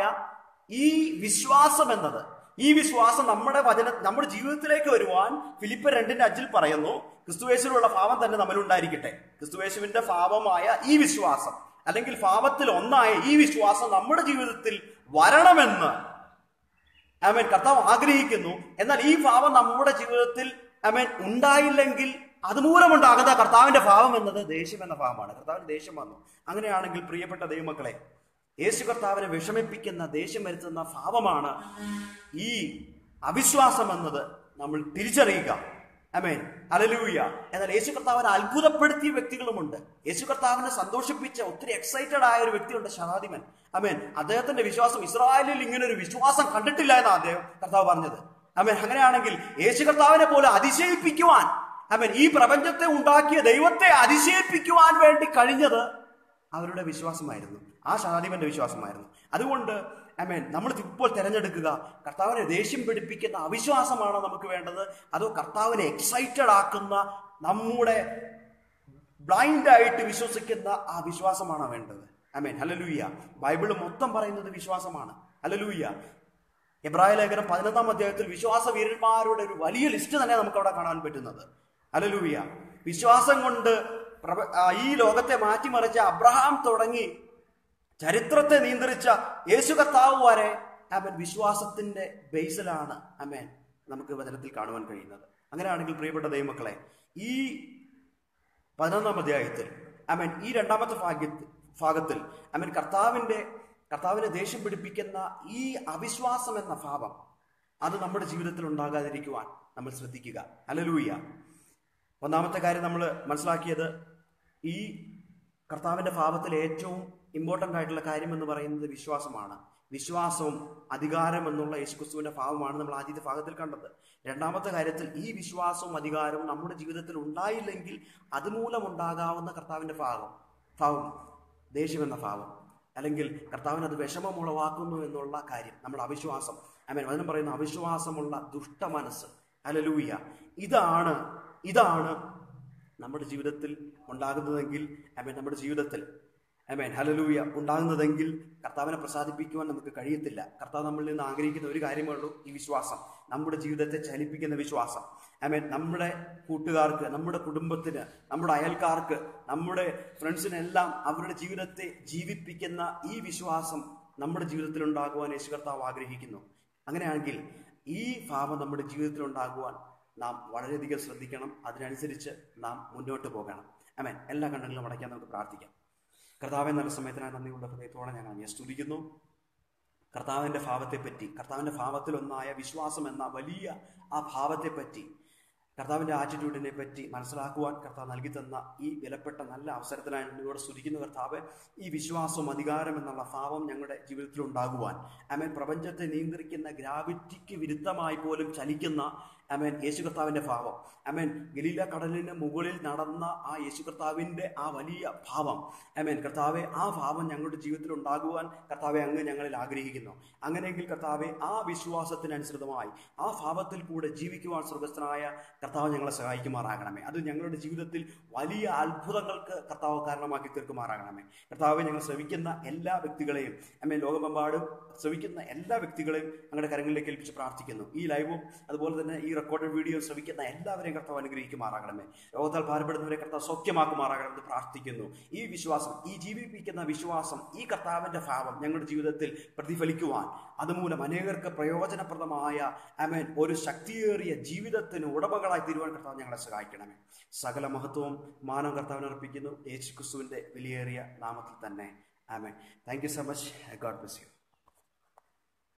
ഈ വിശ്വാസം എന്നത് ഈ വിശ്വാസം നമ്മുടെ വചന നമ്മുടെ ജീവിതത്തിലേക്ക് വരുവാൻ ഫിലിപ്പ് രണ്ടിന്റെ അഞ്ചിൽ പറയുന്നു ക്രിസ്തുവേശുവിലുള്ള ഭാവം തന്നെ നമ്മളുണ്ടായിരിക്കട്ടെ ക്രിസ്തുവേശുവിന്റെ ഭാവമായ ഈ വിശ്വാസം അല്ലെങ്കിൽ ഭാവത്തിൽ ഒന്നായ ഈ വിശ്വാസം നമ്മുടെ ജീവിതത്തിൽ വരണമെന്ന് അമേൻ കർത്താവ് ആഗ്രഹിക്കുന്നു എന്നാൽ ഈ ഭാവം നമ്മുടെ ജീവിതത്തിൽ അമേൻ ഉണ്ടായില്ലെങ്കിൽ അതുമൂലമുണ്ടാകുന്ന കർത്താവിന്റെ ഭാവം എന്നത് ദേഷ്യം എന്ന ഭാവമാണ് കർത്താവിന് ദേഷ്യം വന്നു അങ്ങനെയാണെങ്കിൽ പ്രിയപ്പെട്ട ദൈവമക്കളെ യേശു കർത്താവിനെ വിഷമിപ്പിക്കുന്ന ദേഷ്യം വരുത്തുന്ന ഭാവമാണ് ഈ അവിശ്വാസം എന്നത് നമ്മൾ തിരിച്ചറിയുക അമേൻ അലലൂയ എന്നാൽ യേശു കർത്താവിനെ അത്ഭുതപ്പെടുത്തിയ വ്യക്തികളുമുണ്ട് യേശു കർത്താവിനെ സന്തോഷിപ്പിച്ച ഒത്തിരി എക്സൈറ്റഡ് ആയ ഒരു വ്യക്തിയുണ്ട് ശതാധിപൻ അമേൻ അദ്ദേഹത്തിന്റെ വിശ്വാസം ഇസ്രായേലിൽ ഇങ്ങനെ ഒരു വിശ്വാസം കണ്ടിട്ടില്ല എന്നാണ് അദ്ദേഹം കർത്താവ് പറഞ്ഞത് അമേൻ അങ്ങനെയാണെങ്കിൽ യേശു കർത്താവിനെ പോലെ അതിശയിപ്പിക്കുവാൻ അമേൻ ഈ പ്രപഞ്ചത്തെ ഉണ്ടാക്കിയ ദൈവത്തെ അതിശയിപ്പിക്കുവാൻ വേണ്ടി കഴിഞ്ഞത് അവരുടെ വിശ്വാസമായിരുന്നു ആ ശതാധിപന്റെ വിശ്വാസമായിരുന്നു അതുകൊണ്ട് അമേൻ നമ്മൾ ഇപ്പോൾ തിരഞ്ഞെടുക്കുക കർത്താവിനെ ദേഷ്യം പിടിപ്പിക്കുന്ന അവിശ്വാസമാണോ നമുക്ക് വേണ്ടത് അതോ കർത്താവിനെ എക്സൈറ്റഡ് ആക്കുന്ന നമ്മുടെ ബ്ലൈൻഡ് ആയിട്ട് വിശ്വസിക്കുന്ന ആ വിശ്വാസമാണോ വേണ്ടത് അമേൻ ഹലലൂയ ബൈബിള് മൊത്തം പറയുന്നത് വിശ്വാസമാണ് ഹലലൂയ എബ്രായ ലേഖനം പതിനൊന്നാം അധ്യായത്തിൽ വിശ്വാസ വീരന്മാരുടെ ഒരു വലിയ ലിസ്റ്റ് തന്നെ നമുക്ക് അവിടെ കാണാൻ പറ്റുന്നത് ഹലലൂയ വിശ്വാസം കൊണ്ട് പ്രപ- ആ, ഈ ലോകത്തെ മാറ്റിമറിച്ച അബ്രഹാം തുടങ്ങി ചരിത്രത്തെ നിയന്ത്രിച്ച യേശു കർത്താവ് വരെ അവൻ വിശ്വാസത്തിന്റെ ബേസിലാണ് അമേൻ നമുക്ക് വചനത്തിൽ കാണുവാൻ കഴിയുന്നത് അങ്ങനെയാണെങ്കിൽ പ്രിയപ്പെട്ട ദൈവമക്കളെ ഈ പതിനൊന്നാം അധ്യായത്തിൽ അമേൻ ഈ രണ്ടാമത്തെ ഭാഗ്യത്തിൽ ഭാഗത്തിൽ അമേൻ കർത്താവിന്റെ കർത്താവിനെ ദേഷ്യം പിടിപ്പിക്കുന്ന ഈ അവിശ്വാസം എന്ന ഭാവം അത് നമ്മുടെ ജീവിതത്തിൽ ഉണ്ടാകാതിരിക്കുവാൻ നമ്മൾ ശ്രദ്ധിക്കുക അലലൂയ ഒന്നാമത്തെ കാര്യം നമ്മൾ മനസ്സിലാക്കിയത് ഈ കർത്താവിന്റെ ഭാവത്തിൽ ഏറ്റവും ഇമ്പോർട്ടൻ്റ് ആയിട്ടുള്ള കാര്യം എന്ന് പറയുന്നത് വിശ്വാസമാണ് വിശ്വാസവും അധികാരം എന്നുള്ള യേശുക്രിസ്തുവിന്റെ ഭാവമാണ് നമ്മൾ ആദ്യത്തെ ഭാഗത്തിൽ കണ്ടത് രണ്ടാമത്തെ കാര്യത്തിൽ ഈ വിശ്വാസവും അധികാരവും നമ്മുടെ ജീവിതത്തിൽ ഉണ്ടായില്ലെങ്കിൽ അതുമൂലം ഉണ്ടാകാവുന്ന കർത്താവിന്റെ ഭാവം ഭാവം ദേഷ്യം എന്ന ഭാവം അല്ലെങ്കിൽ കർത്താവിന് അത് വിഷമം ഉളവാക്കുന്നു എന്നുള്ള കാര്യം നമ്മുടെ അവിശ്വാസം അമേൻ വചനം പറയുന്ന അവിശ്വാസമുള്ള ദുഷ്ട മനസ്സ് അലലൂയ ഇതാണ് ഇതാണ് നമ്മുടെ ജീവിതത്തിൽ ഉണ്ടാകുന്നതെങ്കിൽ അമേൻ നമ്മുടെ ജീവിതത്തിൽ അമേൻ ഹലലൂയ ഉണ്ടാകുന്നതെങ്കിൽ കർത്താവിനെ പ്രസാദിപ്പിക്കുവാൻ നമുക്ക് കഴിയത്തില്ല കർത്താവ് നമ്മളിൽ നിന്ന് ആഗ്രഹിക്കുന്ന ഒരു കാര്യമേ ഉള്ളൂ ഈ വിശ്വാസം നമ്മുടെ ജീവിതത്തെ ചലിപ്പിക്കുന്ന വിശ്വാസം അമേൻ നമ്മുടെ കൂട്ടുകാർക്ക് നമ്മുടെ കുടുംബത്തിന് നമ്മുടെ അയൽക്കാർക്ക് നമ്മുടെ ഫ്രണ്ട്സിനെല്ലാം അവരുടെ ജീവിതത്തെ ജീവിപ്പിക്കുന്ന ഈ വിശ്വാസം നമ്മുടെ ജീവിതത്തിൽ ഉണ്ടാകുവാൻ യേശു കർത്താവ് ആഗ്രഹിക്കുന്നു അങ്ങനെയാണെങ്കിൽ ഈ ഭാവം നമ്മുടെ ജീവിതത്തിൽ ഉണ്ടാകുവാൻ നാം വളരെയധികം ശ്രദ്ധിക്കണം അതിനനുസരിച്ച് നാം മുന്നോട്ട് പോകണം അമേൻ എല്ലാ കണ്ണുകളും അടയ്ക്കാൻ നമുക്ക് പ്രാർത്ഥിക്കാം കർത്താവെ നല്ല സമയത്തിനായി നന്ദിയുള്ള ഹൃദയത്തോടെ ഞാൻ അങ്ങയെ സ്തുതിക്കുന്നു കർത്താവിൻ്റെ ഭാവത്തെപ്പറ്റി കർത്താവിൻ്റെ ഭാവത്തിലൊന്നായ വിശ്വാസം എന്ന വലിയ ആ ഭാവത്തെപ്പറ്റി കർത്താവിൻ്റെ ആറ്റിറ്റ്യൂഡിനെ പറ്റി മനസ്സിലാക്കുവാൻ കർത്താവ് നൽകി തന്ന ഈ വിലപ്പെട്ട നല്ല അവസരത്തിനായി നിങ്ങളോട് സ്തുതിക്കുന്ന കർത്താവ് ഈ വിശ്വാസവും അധികാരം എന്നുള്ള ഭാവം ഞങ്ങളുടെ ജീവിതത്തിൽ ഉണ്ടാകുവാൻ അമേൻ പ്രപഞ്ചത്തെ നിയന്ത്രിക്കുന്ന ഗ്രാവിറ്റിക്ക് വിരുദ്ധമായി പോലും ചലിക്കുന്ന അമേൻ യേശു കർത്താവിൻ്റെ ഭാവം അമേൻ ഗലീല കടലിന് മുകളിൽ നടന്ന ആ യേശു കർത്താവിൻ്റെ ആ വലിയ ഭാവം അമേൻ കർത്താവെ ആ ഭാവം ഞങ്ങളുടെ ജീവിതത്തിൽ ഉണ്ടാകുവാൻ കർത്താവെ അങ്ങ് ഞങ്ങളിൽ ആഗ്രഹിക്കുന്നു അങ്ങനെയെങ്കിൽ കർത്താവെ ആ വിശ്വാസത്തിനനുസൃതമായി ആ ഭാവത്തിൽ കൂടെ ജീവിക്കുവാൻ സ്വർഗസ്ഥനായ കർത്താവ് ഞങ്ങളെ സഹായിക്കുമാറാകണമേ അത് ഞങ്ങളുടെ ജീവിതത്തിൽ വലിയ അത്ഭുതങ്ങൾക്ക് കർത്താവ് കാരണമാക്കി തീർക്കുമാറാകണമേ കർത്താവെ ഞങ്ങൾ ശ്രമിക്കുന്ന എല്ലാ വ്യക്തികളെയും അമ്മേ ലോകമെമ്പാടും ശ്രമിക്കുന്ന എല്ലാ വ്യക്തികളെയും ഞങ്ങളുടെ കരങ്ങളിലേക്ക് ഏൽപ്പിച്ച് പ്രാർത്ഥിക്കുന്നു ഈ ലൈവും അതുപോലെ തന്നെ ഈ റെക്കോർഡഡ് വീഡിയോ ശ്രമിക്കുന്ന എല്ലാവരെയും കർത്താവ് അനുഗ്രഹിക്കുമാറാകണമേ രോഗത്താൽ ഭാരപ്പെടുന്നവരെ കർത്താവ് സൗഖ്യമാക്കുമാറാകണമെന്ന് പ്രാർത്ഥിക്കുന്നു ഈ വിശ്വാസം ഈ ജീവിപ്പിക്കുന്ന വിശ്വാസം ഈ കർത്താവിന്റെ ഭാവം ഞങ്ങളുടെ ജീവിതത്തിൽ പ്രതിഫലിക്കുവാൻ അതുമൂലം അനേകർക്ക് പ്രയോജനപ്രദമായ അമേൻ ഒരു ശക്തിയേറിയ ജീവിതത്തിന് ഉടമകളായി തീരുവാൻ കർത്താവ് ഞങ്ങളെ സഹായിക്കണമേ സകല മഹത്വവും മാനവ കർത്താവിന് അർപ്പിക്കുന്നു യേശു ക്രിസ്തുവിന്റെ വിലയേറിയ നാമത്തിൽ തന്നെ ആമേൻ thank you so much God bless U